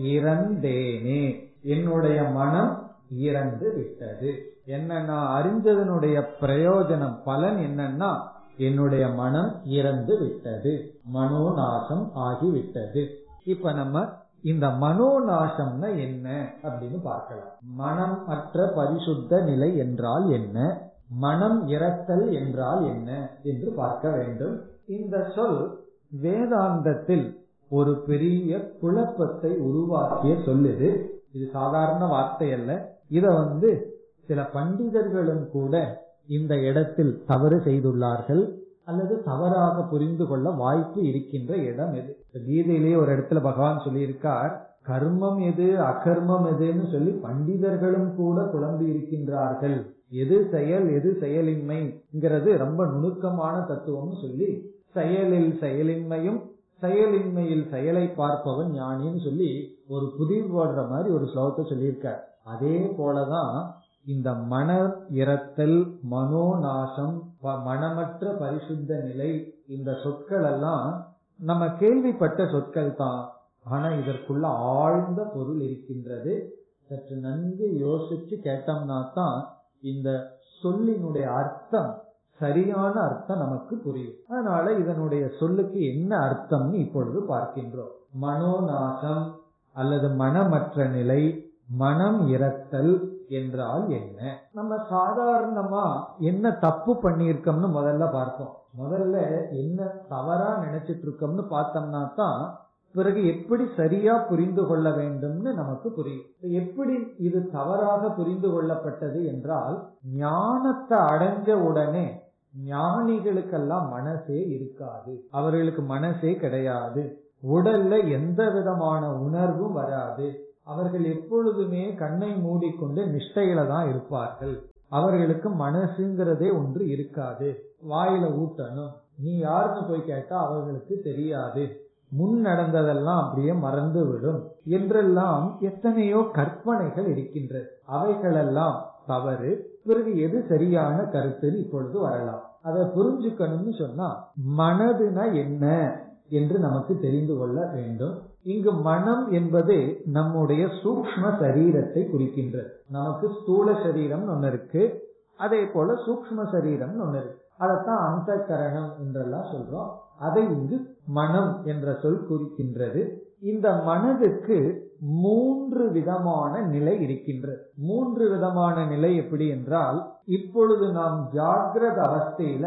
இறந்தேனே என்னுடைய மனம் இறந்து விட்டது என்ன நான் அறிஞ்சதனுடைய பிரயோஜனம் பலன் என்னன்னா என்னுடைய மனம் இறந்து விட்டது மனோநாசம் ஆகிவிட்டது இப்ப நம்ம இந்த மனோநாசம்னா என்ன அப்படின்னு பார்க்கலாம் மனம் அற்ற பரிசுத்த நிலை என்றால் என்ன மனம் இறத்தல் என்றால் என்ன என்று பார்க்க வேண்டும் இந்த சொல் வேதாந்தத்தில் ஒரு பெரிய குழப்பத்தை உருவாக்கிய சொல்லுது இது சாதாரண வார்த்தை அல்ல இத வந்து சில பண்டிதர்களும் கூட இந்த இடத்தில் தவறு செய்துள்ளார்கள் அல்லது தவறாக புரிந்து கொள்ள வாய்ப்பு இருக்கின்ற இடம் எது கீதையிலேயே ஒரு இடத்துல பகவான் சொல்லியிருக்கார் கர்மம் எது அகர்மம் எதுன்னு சொல்லி பண்டிதர்களும் கூட குழம்பி இருக்கின்றார்கள் எது செயல் எது செயலின்மைங்கிறது ரொம்ப நுணுக்கமான தத்துவம்னு சொல்லி செயலில் செயலின்மையும் செயலின்மையில் செயலை பார்ப்பவன் ஞானின்னு சொல்லி ஒரு புதிர் போடுற மாதிரி ஒரு ஸ்லோகத்தை சொல்லியிருக்கார் அதே போலதான் இந்த மன இறத்தல் மனோநாசம் மனமற்ற பரிசுத்த நிலை இந்த சொற்கள் எல்லாம் நம்ம கேள்விப்பட்ட சொற்கள் தான் ஆனா இதற்குள்ள ஆழ்ந்த பொருள் இருக்கின்றது சற்று நன்கு யோசிச்சு கேட்டோம்னா தான் இந்த சொல்லினுடைய அர்த்தம் சரியான அர்த்தம் நமக்கு புரியும் அதனால இதனுடைய சொல்லுக்கு என்ன அர்த்தம்னு இப்பொழுது பார்க்கின்றோம் மனோநாசம் அல்லது மனமற்ற நிலை மனம் இறத்தல் என்றால் என்ன நம்ம சாதாரணமா என்ன தப்பு பண்ணியிருக்கோம்னு முதல்ல பார்ப்போம் முதல்ல என்ன தவறா நினைச்சிட்டு இருக்கோம்னு பார்த்தோம்னா தான் பிறகு எப்படி சரியா புரிந்து கொள்ள வேண்டும்னு நமக்கு புரியும் எப்படி இது தவறாக புரிந்து கொள்ளப்பட்டது என்றால் ஞானத்தை அடைஞ்ச உடனே ஞானிகளுக்கெல்லாம் மனசே இருக்காது அவர்களுக்கு மனசே கிடையாது உடல்ல எந்த விதமான உணர்வும் வராது அவர்கள் எப்பொழுதுமே கண்ணை மூடிக்கொண்டு நிஷ்டையில தான் இருப்பார்கள் அவர்களுக்கு மனசுங்கிறதே ஒன்று இருக்காது வாயில ஊட்டணும் நீ யாருன்னு போய் கேட்டா அவர்களுக்கு தெரியாது முன் நடந்ததெல்லாம் அப்படியே மறந்து விடும் என்றெல்லாம் எத்தனையோ கற்பனைகள் இருக்கின்றது அவைகளெல்லாம் தவறு பிறகு எது சரியான கருத்துன்னு இப்பொழுது வரலாம் அதை புரிஞ்சுக்கணும்னு சொன்னா மனதுனா என்ன என்று நமக்கு தெரிந்து கொள்ள வேண்டும் இங்கு மனம் என்பது நம்முடைய சூக்ம சரீரத்தை குறிக்கின்றது நமக்கு ஸ்தூல சரீரம் ஒன்னு இருக்கு அதே போல சூக்ம சரீரம் ஒன்னு இருக்கு அதைத்தான் அந்த கரணம் என்றெல்லாம் சொல்றோம் அதை இங்கு மனம் என்ற சொல் குறிக்கின்றது இந்த மனதுக்கு மூன்று விதமான நிலை இருக்கின்றது மூன்று விதமான நிலை எப்படி என்றால் இப்பொழுது நாம் ஜாகிரத அவஸ்தையில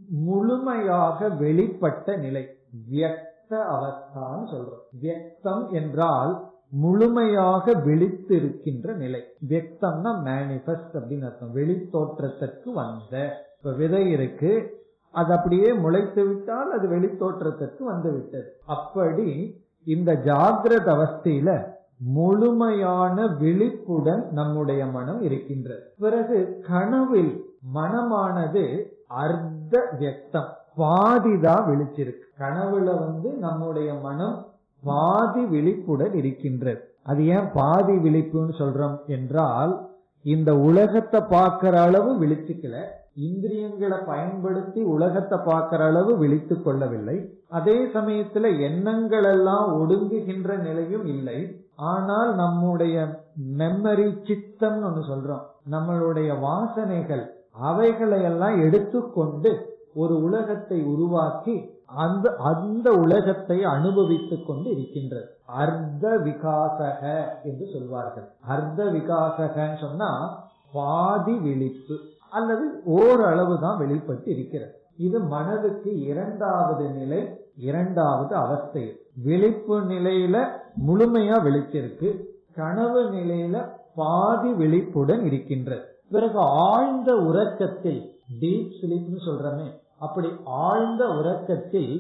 முழுமையாக வெளிப்பட்ட நிலை வியக்த அவஸ்தான்னு சொல்றோம் வியக்தம் என்றால் முழுமையாக விழித்திருக்கின்ற நிலை வியக்தம்னா மேனிபெஸ்ட் அப்படின்னு அர்த்தம் வெளித்தோற்றத்திற்கு வந்த இப்ப விதை இருக்கு அது அப்படியே முளைத்து விட்டால் அது வெளித்தோற்றத்திற்கு வந்து விட்டது அப்படி இந்த ஜாகிரத அவஸ்தையில முழுமையான விழிப்புடன் நம்முடைய மனம் இருக்கின்றது பிறகு கனவில் மனமானது அர்த்த வியக்தம் பாதிதான் விழிச்சிருக்கு கனவுல வந்து நம்முடைய மனம் பாதி விழிப்புடன் இருக்கின்றது அது ஏன் பாதி விழிப்புன்னு சொல்றோம் என்றால் இந்த உலகத்தை பார்க்கிற அளவு விழிச்சுக்கல இந்திரியங்களை பயன்படுத்தி உலகத்தை பார்க்கிற அளவு விழித்து கொள்ளவில்லை அதே சமயத்துல எண்ணங்கள் எல்லாம் ஒடுங்குகின்ற நிலையும் இல்லை ஆனால் நம்முடைய மெமரி சித்தம்னு ஒண்ணு சொல்றோம் நம்மளுடைய வாசனைகள் அவைகளை எல்லாம் எடுத்துக்கொண்டு ஒரு உலகத்தை உருவாக்கி அந்த அந்த உலகத்தை அனுபவித்துக் கொண்டு இருக்கின்றது அர்த்த விகாசக என்று சொல்வார்கள் அர்த்த விகாசகன்னு சொன்னா பாதி விழிப்பு அல்லது ஓரளவு தான் வெளிப்பட்டு இருக்கிறது இது மனதுக்கு இரண்டாவது நிலை இரண்டாவது அவஸ்தை விழிப்பு நிலையில முழுமையா விழிச்சிருக்கு கனவு நிலையில பாதி விழிப்புடன் இருக்கின்றது பிறகு ஆழ்ந்த உறக்கத்தில் டீப் ஸ்லீப்னு சொல்றமே அப்படி ஆழ்ந்த உறக்கத்தில்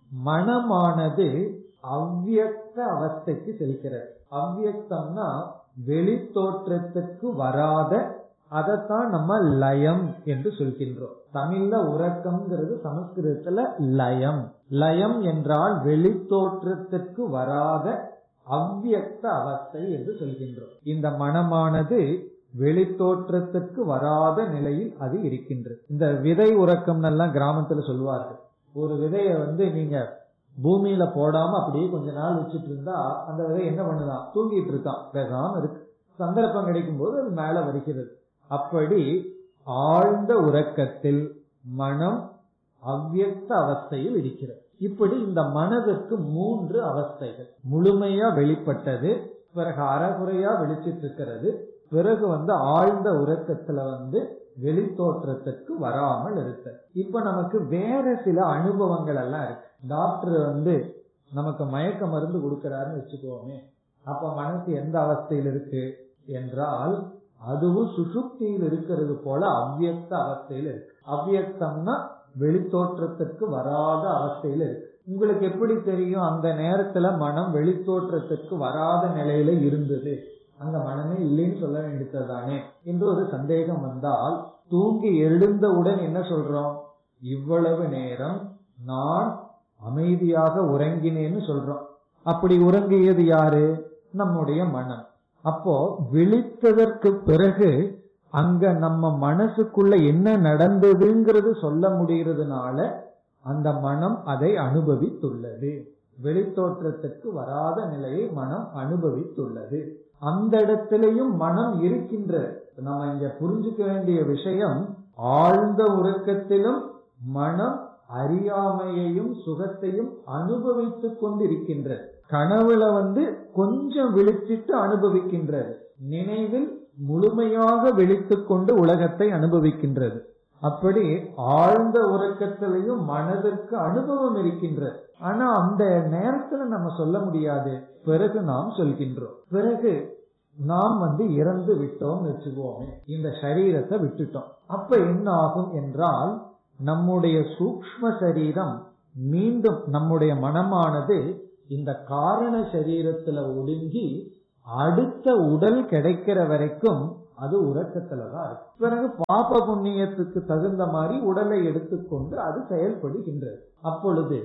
மனமானது அவ்வியக்த அவஸ்தைக்கு செல்கிறது அவ்வியக்தம்னா வெளி தோற்றத்துக்கு வராத அதைத்தான் நம்ம லயம் என்று சொல்கின்றோம் தமிழ்ல உறக்கம்ங்கிறது சமஸ்கிருதத்துல லயம் லயம் என்றால் வெளி தோற்றத்திற்கு வராத அவ்வியக்த அவஸ்தை என்று சொல்கின்றோம் இந்த மனமானது வெளி தோற்றத்திற்கு வராத நிலையில் அது இருக்கின்றது இந்த விதை உறக்கம் எல்லாம் கிராமத்துல சொல்லுவார்கள் ஒரு விதைய வந்து நீங்க பூமியில போடாம அப்படியே கொஞ்ச நாள் வச்சுட்டு இருந்தா அந்த விதை என்ன பண்ணுதான் தூங்கிட்டு இருக்கான் பேசாம இருக்கு சந்தர்ப்பம் கிடைக்கும் போது அது மேல வருகிறது அப்படி ஆழ்ந்த உறக்கத்தில் மனம் அவ்வியக்த அவஸ்தையில் இருக்கிறது இப்படி இந்த மனதிற்கு மூன்று அவஸ்தைகள் முழுமையா வெளிப்பட்டது பிறகு அறகுறையா வெளிச்சிட்டு இருக்கிறது பிறகு வந்து ஆழ்ந்த உறக்கத்துல வந்து வெளி தோற்றத்துக்கு வராமல் இருக்க இப்ப நமக்கு வேற சில அனுபவங்கள் எல்லாம் இருக்கு டாக்டர் வந்து நமக்கு மயக்க மருந்து கொடுக்கிறாருன்னு வச்சுக்கோமே அப்ப மனசு எந்த அவஸ்தையில் இருக்கு என்றால் அதுவும் சுசுப்தியில் இருக்கிறது போல அவ்வியக்த அவஸ்தையில் இருக்கு அவ்வியக்தம்னா வெளித்தோற்றத்திற்கு வராத அவஸ்தையில இருக்கு உங்களுக்கு எப்படி தெரியும் அந்த நேரத்துல மனம் வெளித்தோற்றத்திற்கு வராத நிலையில இருந்தது அங்க மனமே இல்லைன்னு சொல்ல வேண்டியது தானே என்று ஒரு சந்தேகம் வந்தால் தூங்கி எழுந்தவுடன் என்ன சொல்றோம் இவ்வளவு நேரம் நான் அமைதியாக உறங்கினேன்னு சொல்றோம் அப்படி உறங்கியது யாரு நம்முடைய மனம் அப்போ விழித்ததற்கு பிறகு அங்க நம்ம மனசுக்குள்ள என்ன நடந்ததுங்கிறது சொல்ல முடிகிறதுனால அந்த மனம் அதை அனுபவித்துள்ளது வெளித்தோற்றத்திற்கு வராத நிலையை மனம் அனுபவித்துள்ளது அந்த இடத்திலையும் மனம் இருக்கின்றது நம்ம இங்க புரிஞ்சுக்க வேண்டிய விஷயம் ஆழ்ந்த உறக்கத்திலும் மனம் அறியாமையையும் சுகத்தையும் அனுபவித்துக் கொண்டிருக்கின்றது கனவுல வந்து கொஞ்சம் விழிச்சிட்டு அனுபவிக்கின்றது நினைவில் முழுமையாக விழித்துக் கொண்டு உலகத்தை அனுபவிக்கின்றது அப்படி ஆழ்ந்த உறக்கத்திலையும் மனதிற்கு அனுபவம் இருக்கின்றது ஆனா அந்த நேரத்துல நம்ம சொல்ல முடியாது பிறகு நாம் சொல்கின்றோம் பிறகு நாம் வந்து இறந்து விட்டோம் வச்சுக்குவோமே இந்த சரீரத்தை விட்டுட்டோம் அப்ப என்ன ஆகும் என்றால் நம்முடைய சூக்ம சரீரம் மீண்டும் நம்முடைய மனமானது இந்த காரண சரீரத்துல ஒடுங்கி அடுத்த உடல் கிடைக்கிற வரைக்கும் அது உறக்கத்துலதான் இருக்கு பிறகு பாப புண்ணியத்துக்கு தகுந்த மாதிரி உடலை எடுத்துக்கொண்டு அது செயல்படுகின்றது அப்பொழுது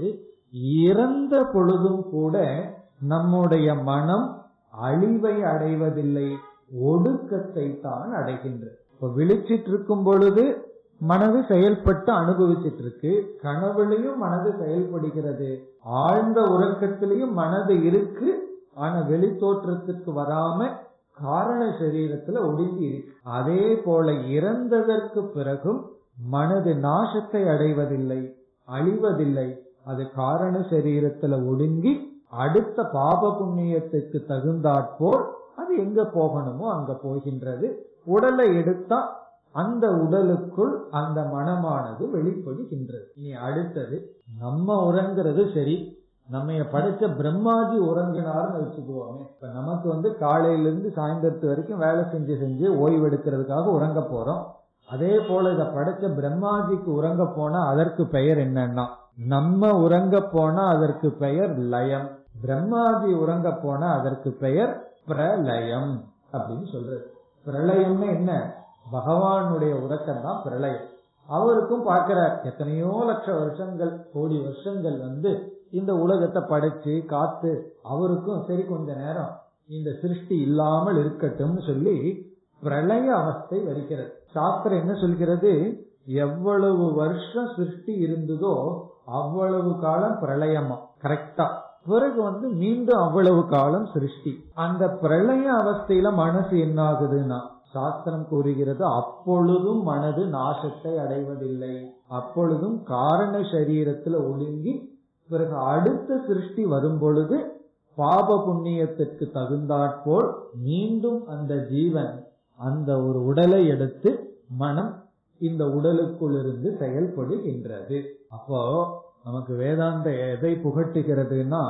இறந்த பொழுதும் கூட நம்முடைய மனம் அழிவை அடைவதில்லை ஒடுக்கத்தை தான் அடைகின்றது இப்ப விழிச்சிட்டு இருக்கும் பொழுது மனது செயல்பட்டு அனுபவிச்சிட்டு இருக்கு கனவுலையும் மனது செயல்படுகிறது ஆழ்ந்த உறக்கத்திலையும் மனது இருக்கு ஆனா வெளி தோற்றத்துக்கு வராம காரண சரீரத்துல ஒடுங்கி இருக்கு அதே போல இறந்ததற்கு பிறகும் மனது நாசத்தை அடைவதில்லை அழிவதில்லை அது காரண சரீரத்துல ஒடுங்கி அடுத்த பாப புண்ணியத்துக்கு தகுந்தாற்போல் அது எங்க போகணுமோ அங்க போகின்றது உடலை எடுத்தா அந்த உடலுக்குள் அந்த மனமானது வெளிப்படுகின்றது இனி அடுத்தது நம்ம உறங்குறது சரி நம்ம படைச்ச பிரம்மாஜி உறங்கினார்னு வச்சுக்குவோமே இப்ப நமக்கு வந்து காலையில இருந்து சாயந்தரத்து வரைக்கும் வேலை செஞ்சு செஞ்சு ஓய்வு எடுக்கிறதுக்காக உறங்க போறோம் அதே போல இத படைச்ச பிரம்மாஜிக்கு உறங்க போனா அதற்கு பெயர் என்னன்னா நம்ம உறங்க போனா அதற்கு பெயர் லயம் பிரம்மாஜி உறங்க போனா அதற்கு பெயர் பிரலயம் அப்படின்னு சொல்றது பிரளயம்னு என்ன பகவானுடைய உறக்கம் தான் பிரளயம் அவருக்கும் பார்க்கிறார் எத்தனையோ லட்ச வருஷங்கள் கோடி வருஷங்கள் வந்து இந்த உலகத்தை படைச்சு காத்து அவருக்கும் சரி கொஞ்ச நேரம் இந்த சிருஷ்டி இல்லாமல் இருக்கட்டும்னு சொல்லி பிரளய அவஸ்தை வருகிறது சாஸ்திரம் என்ன சொல்கிறது எவ்வளவு வருஷம் சிருஷ்டி இருந்ததோ அவ்வளவு காலம் பிரளயமா கரெக்டா பிறகு வந்து மீண்டும் அவ்வளவு காலம் சிருஷ்டி அந்த பிரளய அவஸ்தையில மனசு என்ன ஆகுதுன்னா சாஸ்திரம் கூறுகிறது அப்பொழுதும் மனது நாசத்தை அடைவதில்லை அப்பொழுதும் காரண சரீரத்துல ஒடுங்கி பிறகு அடுத்த சிருஷ்டி வரும் பொழுது பாப புண்ணியத்திற்கு தகுந்தாற்போல் மீண்டும் அந்த ஜீவன் அந்த ஒரு உடலை எடுத்து மனம் இந்த உடலுக்குள் இருந்து செயல்படுகின்றது அப்போ நமக்கு வேதாந்த எதை புகட்டுகிறதுனா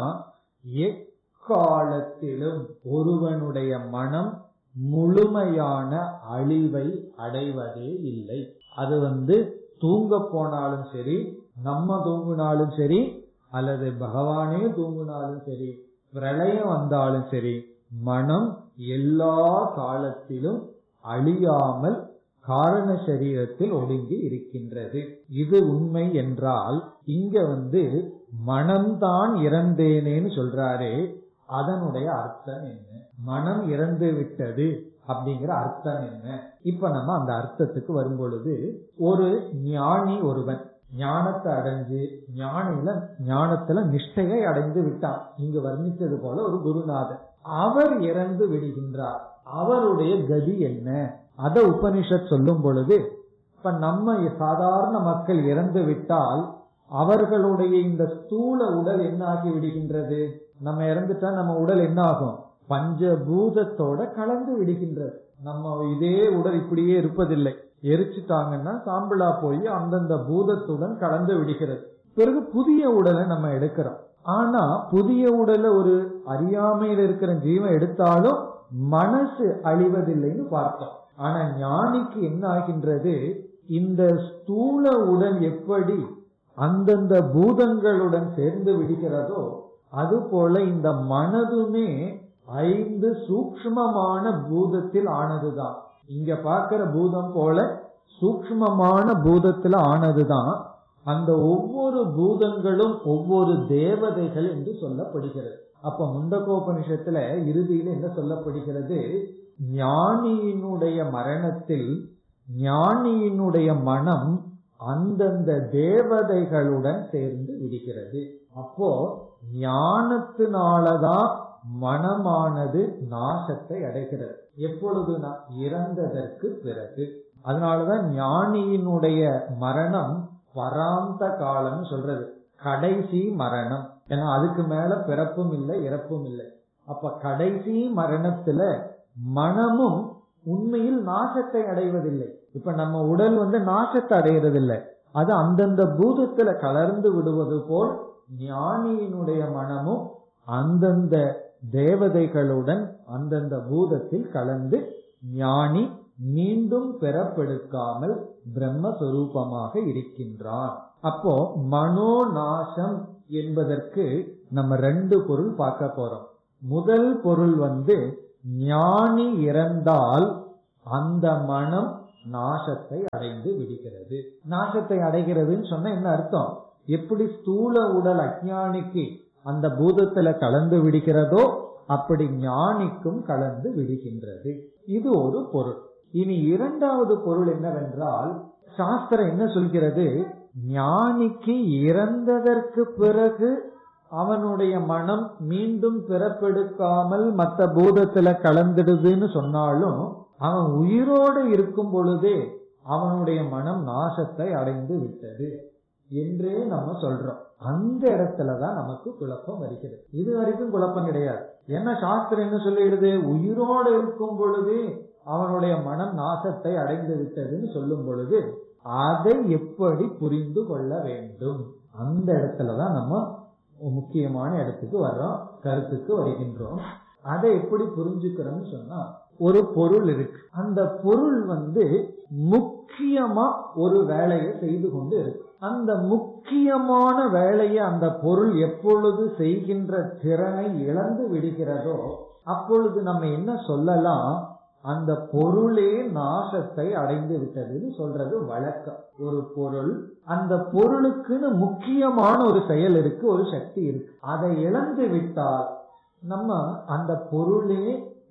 எக்காலத்திலும் ஒருவனுடைய மனம் முழுமையான அழிவை அடைவதே இல்லை அது வந்து தூங்க போனாலும் சரி நம்ம தூங்கினாலும் சரி அல்லது பகவானே தூங்கினாலும் சரி பிரளயம் வந்தாலும் சரி மனம் எல்லா காலத்திலும் அழியாமல் காரண சரீரத்தில் ஒடுங்கி இருக்கின்றது இது உண்மை என்றால் இங்க வந்து மனம்தான் இறந்தேனேன்னு சொல்றாரே அதனுடைய அர்த்தம் என்ன மனம் இறந்து விட்டது அப்படிங்கிற அர்த்தம் என்ன இப்ப நம்ம அந்த அர்த்தத்துக்கு வரும் பொழுது ஒரு ஞானி ஒருவன் ஞானத்தை அடைஞ்சு ஞானில ஞானத்துல நிஷ்டையை அடைந்து விட்டான் இங்கு வர்ணித்தது போல ஒரு குருநாதர் அவர் இறந்து விடுகின்றார் அவருடைய கதி என்ன அத உபனிஷத் சொல்லும் பொழுது இப்ப நம்ம சாதாரண மக்கள் இறந்து விட்டால் அவர்களுடைய இந்த ஸ்தூல உடல் என்ன ஆகி விடுகின்றது நம்ம இறந்துட்டா நம்ம உடல் என்ன ஆகும் பஞ்சபூதத்தோட கலந்து விடுகின்றது நம்ம இதே உடல் இப்படியே இருப்பதில்லை எரிச்சுட்டாங்கன்னா சாம்பிளா போய் அந்தந்த பூதத்துடன் கலந்து விடுகிறது பிறகு புதிய உடலை நம்ம எடுக்கிறோம் ஆனா புதிய உடலை ஒரு அறியாமையில இருக்கிற ஜீவன் எடுத்தாலும் மனசு அழிவதில்லைன்னு பார்த்தோம் ஆனா ஞானிக்கு என்ன ஆகின்றது இந்த ஸ்தூல உடல் எப்படி அந்தந்த பூதங்களுடன் சேர்ந்து விடுகிறதோ அது போல இந்த மனதுமே ஐந்து சூக்ஷ்மமான பூதத்தில் ஆனதுதான் இங்க பார்க்கிற பூதம் போல சூக்ஷ்மமான பூதத்துல ஆனதுதான் அந்த ஒவ்வொரு பூதங்களும் ஒவ்வொரு தேவதைகள் என்று சொல்லப்படுகிறது அப்ப முண்டகோபனிஷத்துல இறுதியில் என்ன சொல்லப்படுகிறது ஞானியினுடைய மரணத்தில் ஞானியினுடைய மனம் அந்தந்த தேவதைகளுடன் சேர்ந்து விடுகிறது அப்போ ஞானத்தினாலதான் மனமானது நாசத்தை அடைகிறது எப்பொழுதுனா இறந்ததற்கு பிறகு அதனாலதான் ஞானியினுடைய மரணம் பராந்த காலம் சொல்றது கடைசி மரணம் ஏன்னா அதுக்கு மேல பிறப்பும் இல்லை இறப்பும் இல்லை அப்ப கடைசி மரணத்துல மனமும் உண்மையில் நாசத்தை அடைவதில்லை இப்ப நம்ம உடல் வந்து நாசத்தை அடைகிறதில்லை அது அந்தந்த பூதத்துல கலர்ந்து விடுவது போல் ஞானியினுடைய மனமும் அந்தந்த தேவதைகளுடன் அந்தந்த பூதத்தில் கலந்து ஞானி மீண்டும் பிறப்பெடுக்காமல் பிரம்மஸ்வரூபமாக இருக்கின்றான் அப்போ மனோநாசம் என்பதற்கு நம்ம ரெண்டு பொருள் பார்க்க போறோம் முதல் பொருள் வந்து ஞானி இறந்தால் அந்த மனம் நாசத்தை அடைந்து விடுகிறது நாசத்தை அடைகிறதுன்னு சொன்னா என்ன அர்த்தம் எப்படி ஸ்தூல உடல் அஜானிக்கு அந்த பூதத்துல கலந்து விடுகிறதோ அப்படி ஞானிக்கும் கலந்து விடுகின்றது இது ஒரு பொருள் இனி இரண்டாவது பொருள் என்னவென்றால் சாஸ்திரம் என்ன சொல்கிறது ஞானிக்கு இறந்ததற்கு பிறகு அவனுடைய மனம் மீண்டும் பிறப்பெடுக்காமல் மற்ற பூதத்துல கலந்துடுதுன்னு சொன்னாலும் அவன் உயிரோடு இருக்கும் பொழுதே அவனுடைய மனம் நாசத்தை அடைந்து விட்டது என்றே நம்ம சொல்றோம் அந்த இடத்துலதான் நமக்கு குழப்பம் வருகிறது இது வரைக்கும் குழப்பம் கிடையாது என்ன சாஸ்திரம் என்ன சொல்லிடுது உயிரோடு இருக்கும் பொழுது அவனுடைய மனம் நாசத்தை அடைந்து விட்டதுன்னு சொல்லும் பொழுது அதை எப்படி புரிந்து கொள்ள வேண்டும் அந்த இடத்துலதான் நம்ம முக்கியமான இடத்துக்கு வர்றோம் கருத்துக்கு வருகின்றோம் அதை எப்படி புரிஞ்சுக்கிறோம்னு சொன்னா ஒரு பொருள் இருக்கு அந்த பொருள் வந்து முக்கியமா ஒரு வேலையை செய்து கொண்டு இருக்கு அந்த முக்கியமான வேலையை அந்த பொருள் எப்பொழுது செய்கின்ற திறனை இழந்து விடுகிறதோ அப்பொழுது நம்ம என்ன சொல்லலாம் அந்த பொருளே நாசத்தை அடைந்து விட்டதுன்னு சொல்றது வழக்கம் ஒரு பொருள் அந்த பொருளுக்குன்னு முக்கியமான ஒரு செயல் இருக்கு ஒரு சக்தி இருக்கு அதை இழந்து விட்டால் நம்ம அந்த பொருளே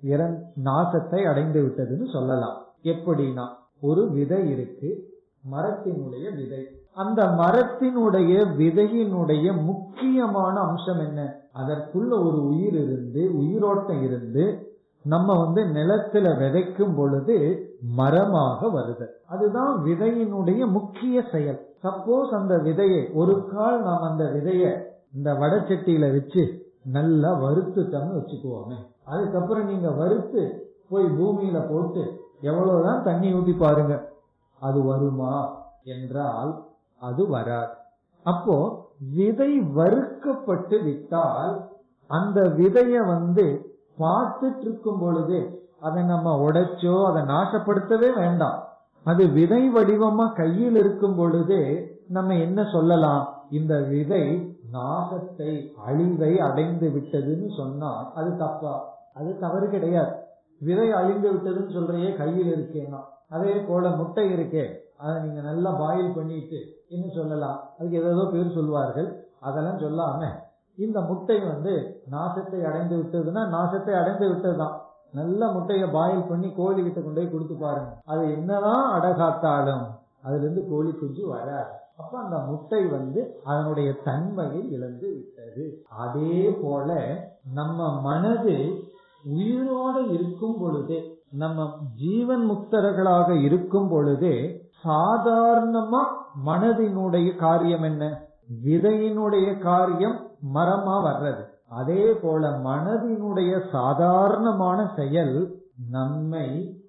நாசத்தை அடைந்து விட்டதுன்னு சொல்லலாம் எப்படின்னா ஒரு விதை இருக்கு மரத்தினுடைய விதை அந்த மரத்தினுடைய விதையினுடைய முக்கியமான அம்சம் என்ன அதற்குள்ள ஒரு உயிர் இருந்து உயிரோட்டம் இருந்து நம்ம வந்து நிலத்துல விதைக்கும் பொழுது மரமாக வருது அதுதான் விதையினுடைய முக்கிய செயல் சப்போஸ் அந்த விதையை ஒரு கால் நாம் அந்த விதைய இந்த வடச்சட்டியில வச்சு நல்லா வறுத்துட்டோம்னு வச்சுக்குவோமே அதுக்கப்புறம் நீங்க வறுத்து போய் பூமியில போட்டு எவ்வளவுதான் தண்ணி ஊத்தி பாருங்க அது வருமா என்றால் அது வராது அப்போ விதை வறுக்கப்பட்டு விட்டால் அந்த விதைய வந்து பார்த்துட்டு இருக்கும் பொழுது அதை நம்ம உடைச்சோ அதை நாசப்படுத்தவே வேண்டாம் அது விதை வடிவமா கையில் இருக்கும் பொழுதே நம்ம என்ன சொல்லலாம் இந்த விதை நாசத்தை அழிவை அடைந்து விட்டதுன்னு சொன்னா அது தப்பா அது தவறு கிடையாது விதை அழிந்து விட்டதுன்னு சொல்றையே கையில் இருக்கேன்னா அதே போல முட்டை இருக்கே அதை நீங்க நல்லா பாயில் பண்ணிட்டு என்ன சொல்லலாம் அதுக்கு ஏதோ பேர் சொல்வார்கள் அதெல்லாம் சொல்லாம இந்த முட்டை வந்து நாசத்தை அடைந்து விட்டதுன்னா நாசத்தை அடைந்து விட்டதுதான் நல்ல முட்டைய பாயில் பண்ணி கோழி கிட்ட கொண்டு போய் கொடுத்து பாருங்க அது என்னதான் அடகாத்தாலும் அதுல இருந்து கோழி குஞ்சு வராது அப்ப அந்த முட்டை வந்து அதனுடைய தன்மையை இழந்து விட்டது அதே போல நம்ம மனது உயிரோட இருக்கும் பொழுதே நம்ம ஜீவன் முக்தர்களாக இருக்கும் பொழுதே சாதாரணமா மனதினுடைய காரியம் என்ன விதையினுடைய காரியம் மரமா வர்றது அதே போல மனதினுடைய சாதாரணமான செயல் நம்மை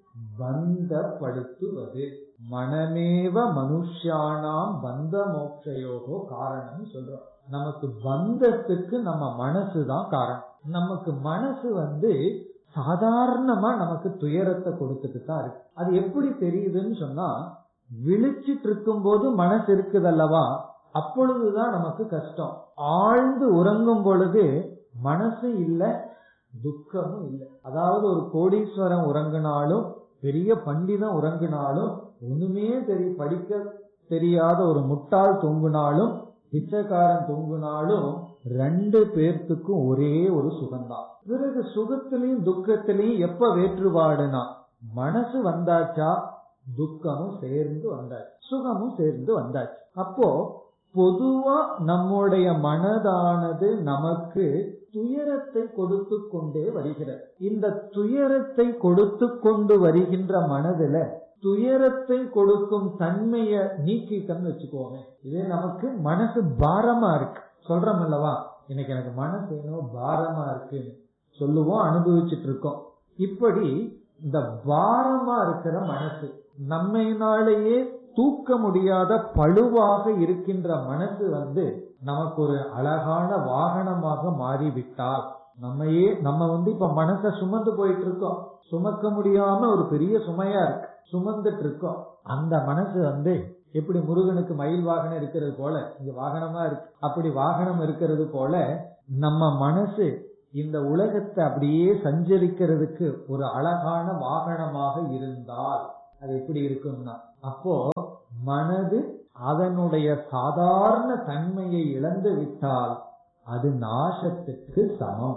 பந்தப்படுத்துவது மனமேவ மனுஷானாம் பந்த மோட்சயோகோ காரணம் சொல்றோம் நமக்கு பந்தத்துக்கு நம்ம மனசு தான் காரணம் நமக்கு மனசு வந்து சாதாரணமா நமக்கு துயரத்தை கொடுத்துட்டு தான் இருக்கு அது எப்படி தெரியுதுன்னு சொன்னா விழிச்சிட்டு இருக்கும் போது மனசு இருக்குதல்லவா அப்பொழுதுதான் நமக்கு கஷ்டம் ஆழ்ந்து உறங்கும் பொழுது மனசு இல்ல துக்கமும் இல்லை அதாவது ஒரு கோடீஸ்வரன் உறங்கினாலும் பெரிய பண்டிதன் உறங்கினாலும் ஒண்ணுமே தெரிய படிக்க தெரியாத ஒரு முட்டாள் தூங்குனாலும் பிச்சைக்காரன் தூங்குனாலும் ரெண்டு பேர்த்துக்கும் ஒரே ஒரு சுகம்தான் பிறகு சுகத்திலையும் துக்கத்திலையும் எப்ப வேற்றுபாடுனா மனசு வந்தாச்சா துக்கமும் சேர்ந்து வந்தாச்சு சுகமும் சேர்ந்து வந்தாச்சு அப்போ பொதுவா நம்முடைய மனதானது நமக்கு துயரத்தை கொடுத்து கொண்டே வருகிறது இந்த துயரத்தை கொடுத்து கொண்டு வருகின்ற மனதுல துயரத்தை கொடுக்கும் தன்மைய நீக்கிட்டோம்னு வச்சுக்கோங்க இதே நமக்கு மனசு பாரமா இருக்கு சொல்றோம் அல்லவா இன்னைக்கு எனக்கு மனசு ஏனோ பாரமா இருக்குன்னு சொல்லுவோம் அனுபவிச்சுட்டு இருக்கோம் இப்படி இந்த பாரமா இருக்கிற மனசு நம்மையினாலேயே தூக்க முடியாத பழுவாக இருக்கின்ற மனசு வந்து நமக்கு ஒரு அழகான வாகனமாக மாறிவிட்டால் நம்மையே நம்ம வந்து இப்ப மனசை சுமந்து போயிட்டு இருக்கோம் சுமக்க முடியாம ஒரு பெரிய சுமையா இருக்கு சுமந்துட்டு இருக்கோம் அந்த மனசு வந்து எப்படி முருகனுக்கு மயில் வாகனம் இருக்கிறது போல இங்க வாகனமா இருக்கு அப்படி வாகனம் இருக்கிறது போல நம்ம மனசு இந்த உலகத்தை அப்படியே சஞ்சரிக்கிறதுக்கு ஒரு அழகான வாகனமாக இருந்தால் அது எப்படி இருக்கும்னா அப்போ மனது அதனுடைய சாதாரண தன்மையை இழந்து விட்டால் அது நாசத்துக்கு சமம்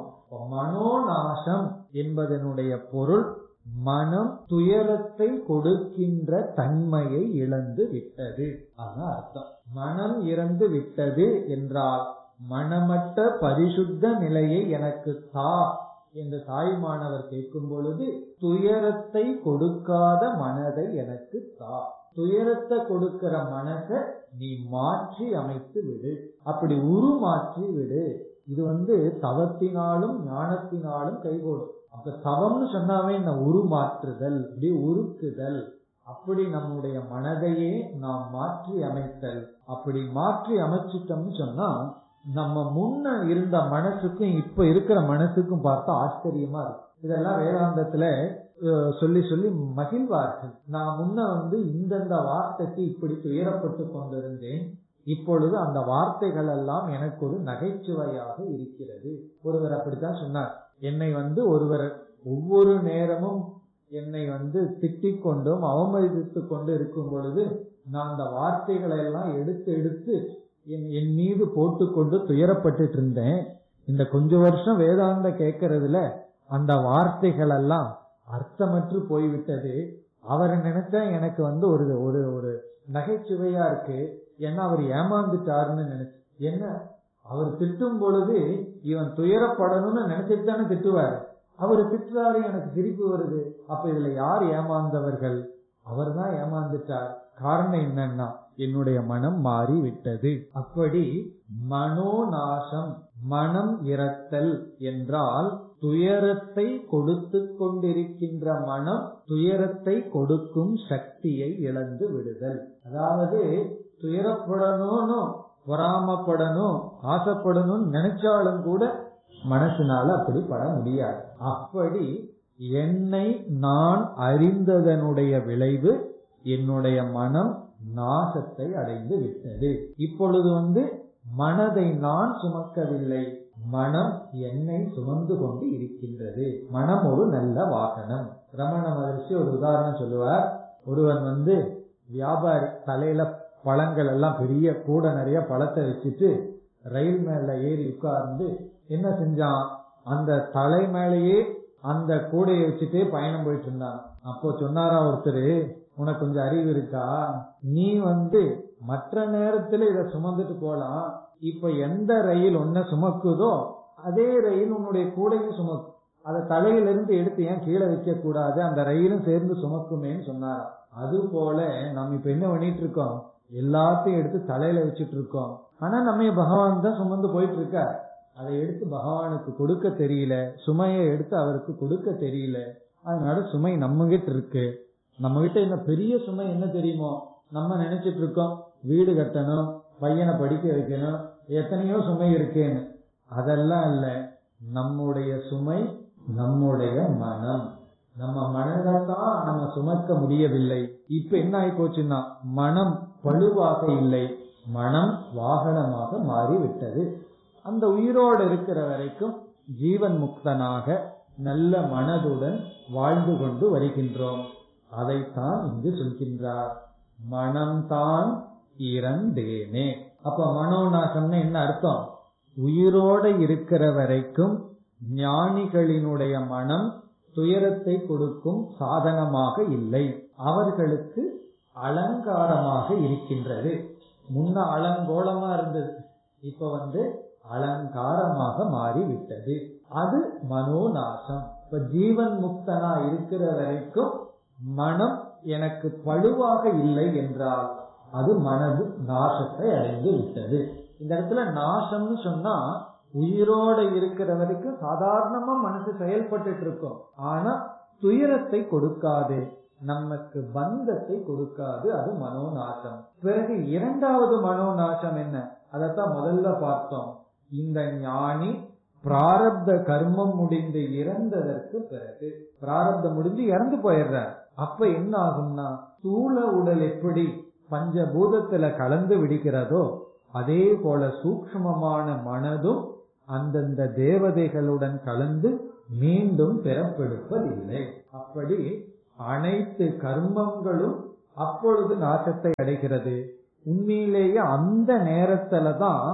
மனோநாசம் என்பதனுடைய பொருள் மனம் துயரத்தை கொடுக்கின்ற தன்மையை இழந்து விட்டது அதான் அர்த்தம் மனம் இறந்து விட்டது என்றால் மனமற்ற பரிசுத்த நிலையை எனக்கு தா என்று தாய்மானவர் கேட்கும் பொழுது துயரத்தை கொடுக்காத மனதை எனக்கு தா துயரத்தை கொடுக்கிற மனதை நீ மாற்றி அமைத்து விடு அப்படி உருமாற்றி விடு இது வந்து தவத்தினாலும் ஞானத்தினாலும் கைகூடும் அப்ப தவம்னு சொன்னாவே இந்த உருமாற்றுதல் இப்படி உருக்குதல் அப்படி நம்முடைய மனதையே நாம் மாற்றி அமைத்தல் அப்படி மாற்றி அமைச்சிட்டோம்னு சொன்னா நம்ம முன்ன இருந்த மனசுக்கும் இப்ப இருக்கிற மனசுக்கும் பார்த்தா ஆச்சரியமா இருக்கும் இதெல்லாம் வேதாந்தத்துல சொல்லி சொல்லி மகிழ்வார்கள் நான் முன்ன வந்து இந்தந்த வார்த்தைக்கு இப்படி துயரப்பட்டு கொண்டிருந்தேன் இப்பொழுது அந்த வார்த்தைகள் எல்லாம் எனக்கு ஒரு நகைச்சுவையாக இருக்கிறது ஒருவர் அப்படித்தான் சொன்னார் என்னை வந்து ஒருவர் ஒவ்வொரு நேரமும் என்னை வந்து திட்டிக் கொண்டும் அவமதித்து கொண்டு இருக்கும் பொழுது நான் அந்த வார்த்தைகளை எல்லாம் எடுத்து எடுத்து என் என் மீது போட்டுக்கொண்டு துயரப்பட்டுட்டு இருந்தேன் இந்த கொஞ்ச வருஷம் வேதாந்த கேட்கறதுல அந்த வார்த்தைகள் எல்லாம் அர்த்தமற்று போய்விட்டது அவரை நினைச்சா எனக்கு வந்து ஒரு ஒரு ஒரு நகைச்சுவையா இருக்கு ஏன்னா அவர் ஏமாந்துட்டாருன்னு நினைச்சு என்ன அவர் திட்டும் பொழுது இவன் துயரப்படணும்னு நினைச்சிட்டு தானே திட்டுவாரு அவர் திட்டுறாரு எனக்கு சிரிப்பு வருது அப்ப இதுல யார் ஏமாந்தவர்கள் அவர் தான் ஏமாந்துட்டார் காரணம் என்னன்னா என்னுடைய மனம் மாறி விட்டது அப்படி மனோநாசம் மனம் இறத்தல் என்றால் துயரத்தை கொடுத்து கொண்டிருக்கின்ற மனம் துயரத்தை கொடுக்கும் சக்தியை இழந்து விடுதல் அதாவது துயரப்படணும்னு பொறாமப்படணும் ஆசைப்படணும் நினைச்சாலும் கூட மனசுனால அப்படி பட முடியாது அப்படி என்னை நான் அறிந்ததனுடைய விளைவு என்னுடைய மனம் நாசத்தை அடைந்து விட்டது இப்பொழுது வந்து மனதை நான் சுமக்கவில்லை மனம் என்னை சுமந்து கொண்டு இருக்கின்றது மனம் ஒரு நல்ல வாகனம் ரமண மகர்ஷி ஒரு உதாரணம் சொல்லுவார் ஒருவன் வந்து வியாபாரி தலையில பழங்கள் எல்லாம் பெரிய கூட நிறைய பழத்தை வச்சுட்டு ரயில் மேல ஏறி உட்கார்ந்து என்ன செஞ்சான் அந்த தலை மேலேயே அந்த கூடையை வச்சுட்டே பயணம் போயிட்டு இருந்தான் அப்போ சொன்னாரா ஒருத்தர் உனக்கு கொஞ்சம் அறிவு இருக்கா நீ வந்து மற்ற நேரத்துல இத சுமந்துட்டு போலாம் இப்ப எந்த ரயில் ஒன்ன சுமக்குதோ அதே ரயில் உன்னுடைய கூடையும் சுமக்கும் அதை தலையில இருந்து எடுத்து ஏன் கீழே வைக்க கூடாது அந்த ரயிலும் சேர்ந்து சுமக்குமேன்னு சொன்னாராம் அது போல நம்ம இப்ப என்ன பண்ணிட்டு இருக்கோம் எல்லாத்தையும் எடுத்து தலையில வச்சுட்டு இருக்கோம் ஆனா நம்ம பகவான் தான் சுமந்து போயிட்டு இருக்க அதை எடுத்து பகவானுக்கு கொடுக்க தெரியல சுமையை எடுத்து அவருக்கு கொடுக்க தெரியல அதனால சுமை நம்ம கிட்ட இருக்கு நம்ம கிட்ட என்ன பெரிய சுமை என்ன தெரியுமோ நம்ம நினைச்சிட்டு இருக்கோம் வீடு கட்டணும் பையனை படிக்க வைக்கணும் எத்தனையோ சுமை இருக்கேன்னு அதெல்லாம் இல்ல நம்முடைய சுமை நம்முடைய மனம் நம்ம மனதைத்தான் நம்ம சுமக்க முடியவில்லை இப்ப என்ன ஆகி போச்சுன்னா மனம் பழுவாக இல்லை மனம் வாகனமாக மாறிவிட்டது அந்த உயிரோடு இருக்கிற வரைக்கும் ஜீவன் முக்தனாக நல்ல மனதுடன் வாழ்ந்து கொண்டு வருகின்றோம் அதைத்தான் இங்கு சொல்கின்றார் மனம்தான் இறந்தேனே அப்ப மனோநாசம்னு என்ன அர்த்தம் உயிரோட இருக்கிற வரைக்கும் ஞானிகளினுடைய மனம் துயரத்தை கொடுக்கும் சாதனமாக இல்லை அவர்களுக்கு அலங்காரமாக இருக்கின்றது முன்ன அலங்கோலமா இருந்தது இப்ப வந்து அலங்காரமாக மாறிவிட்டது அது மனோநாசம் இப்ப ஜீவன் முக்தனா இருக்கிற வரைக்கும் மனம் எனக்கு பழுவாக இல்லை என்றால் அது மனது நாசத்தை அடைந்து விட்டது இந்த இடத்துல நாசம்னு சொன்னா உயிரோட இருக்கிற வரைக்கும் சாதாரணமா மனசு செயல்பட்டு இருக்கும் ஆனா துயரத்தை கொடுக்காது நமக்கு பந்தத்தை கொடுக்காது அது மனோநாசம் பிறகு இரண்டாவது மனோநாசம் என்ன அதைத்தான் முதல்ல பார்த்தோம் இந்த ஞானி பிராரப்த கர்மம் முடிந்து இறந்ததற்கு பிறகு பிராரப்தம் முடிஞ்சு இறந்து போயிடுறார் அப்ப என்ன ஆகும்னா ஸ்தூல உடல் எப்படி பஞ்சபூதத்துல கலந்து விடுகிறதோ அதே போல சூக்ஷ்மமான மனதும் அந்தந்த தேவதைகளுடன் கலந்து மீண்டும் பிறப்பெடுப்பதில்லை அப்படி அனைத்து கர்மங்களும் அப்பொழுது நாசத்தை அடைகிறது உண்மையிலேயே அந்த நேரத்துல தான்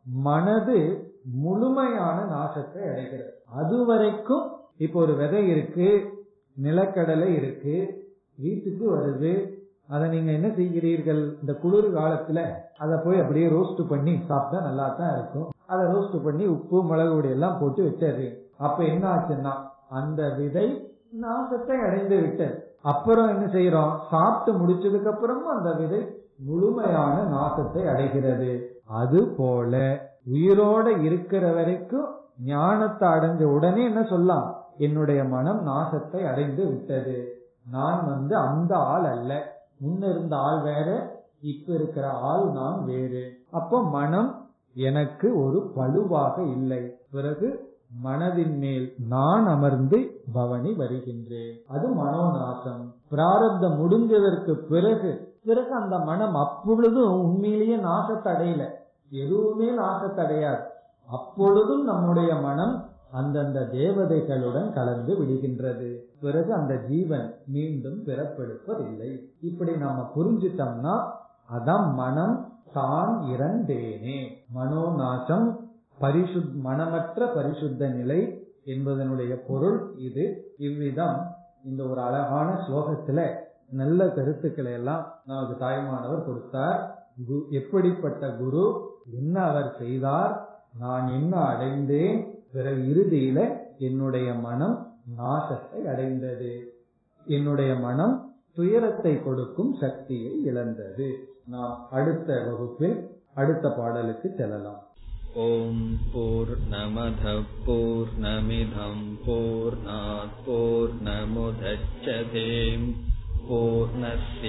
மனது முழுமையான நாசத்தை அடைகிறது அது வரைக்கும் இப்போ ஒரு விதை இருக்கு நிலக்கடலை இருக்கு வீட்டுக்கு வருது அதை நீங்க என்ன செய்கிறீர்கள் இந்த குளிர் காலத்துல அதை போய் அப்படியே ரோஸ்ட் பண்ணி சாப்பிட்டா நல்லா தான் இருக்கும் அதை ரோஸ்ட் பண்ணி உப்பு மிளகு பொடி எல்லாம் போட்டு வச்சிடுறீங்க அப்ப என்ன ஆச்சுன்னா அந்த விதை நாசத்தை அடைந்து விட்டது அப்புறம் என்ன செய்யறோம் சாப்பிட்டு முடிச்சதுக்கு அப்புறமும் அந்த விதை முழுமையான நாசத்தை அடைகிறது அது போல உயிரோட இருக்கிற வரைக்கும் ஞானத்தை அடைஞ்ச உடனே என்ன சொல்லலாம் என்னுடைய மனம் நாசத்தை அடைந்து விட்டது நான் வந்து அந்த ஆள் அல்ல முன்ன இருந்த ஆள் வேற இப்ப இருக்கிற ஆள் நான் வேறு அப்போ மனம் எனக்கு ஒரு பழுவாக இல்லை பிறகு மனதின் மேல் நான் அமர்ந்து பவனி வருகின்றேன் அது மனோநாசம் பிராரப்தம் முடிஞ்சதற்கு பிறகு பிறகு அந்த மனம் அப்பொழுதும் உண்மையிலேயே நாசத்தடையல எதுவுமே நாசத்தடையாது அப்பொழுதும் நம்முடைய மனம் அந்தந்த தேவதைகளுடன் கலந்து விடுகின்றது பிறகு அந்த ஜீவன் மீண்டும் பிறப்பெடுப்பதில்லை இப்படி நாம புரிஞ்சிட்டோம்னா அதான் மனம் தான் இறந்தேனே மனோநாசம் பரிசுத் மனமற்ற பரிசுத்த நிலை என்பதனுடைய பொருள் இது இவ்விதம் இந்த ஒரு அழகான ஸ்லோகத்துல நல்ல கருத்துக்களை எல்லாம் நமக்கு தாய்மானவர் கொடுத்தார் கு- எப்படிப்பட்ட குரு என்ன அவர் செய்தார் நான் என்ன அடைந்தேன் பிறகு இறுதியில என்னுடைய மனம் நாசத்தை அடைந்தது என்னுடைய மனம் துயரத்தை கொடுக்கும் சக்தியை இழந்தது நாம் அடுத்த வகுப்பில் அடுத்த பாடலுக்கு செல்லலாம் ॐ पूर्णमधः पूर्णमिधम् पूर्णात् पूर्णमुदच्छते पूर्णस्य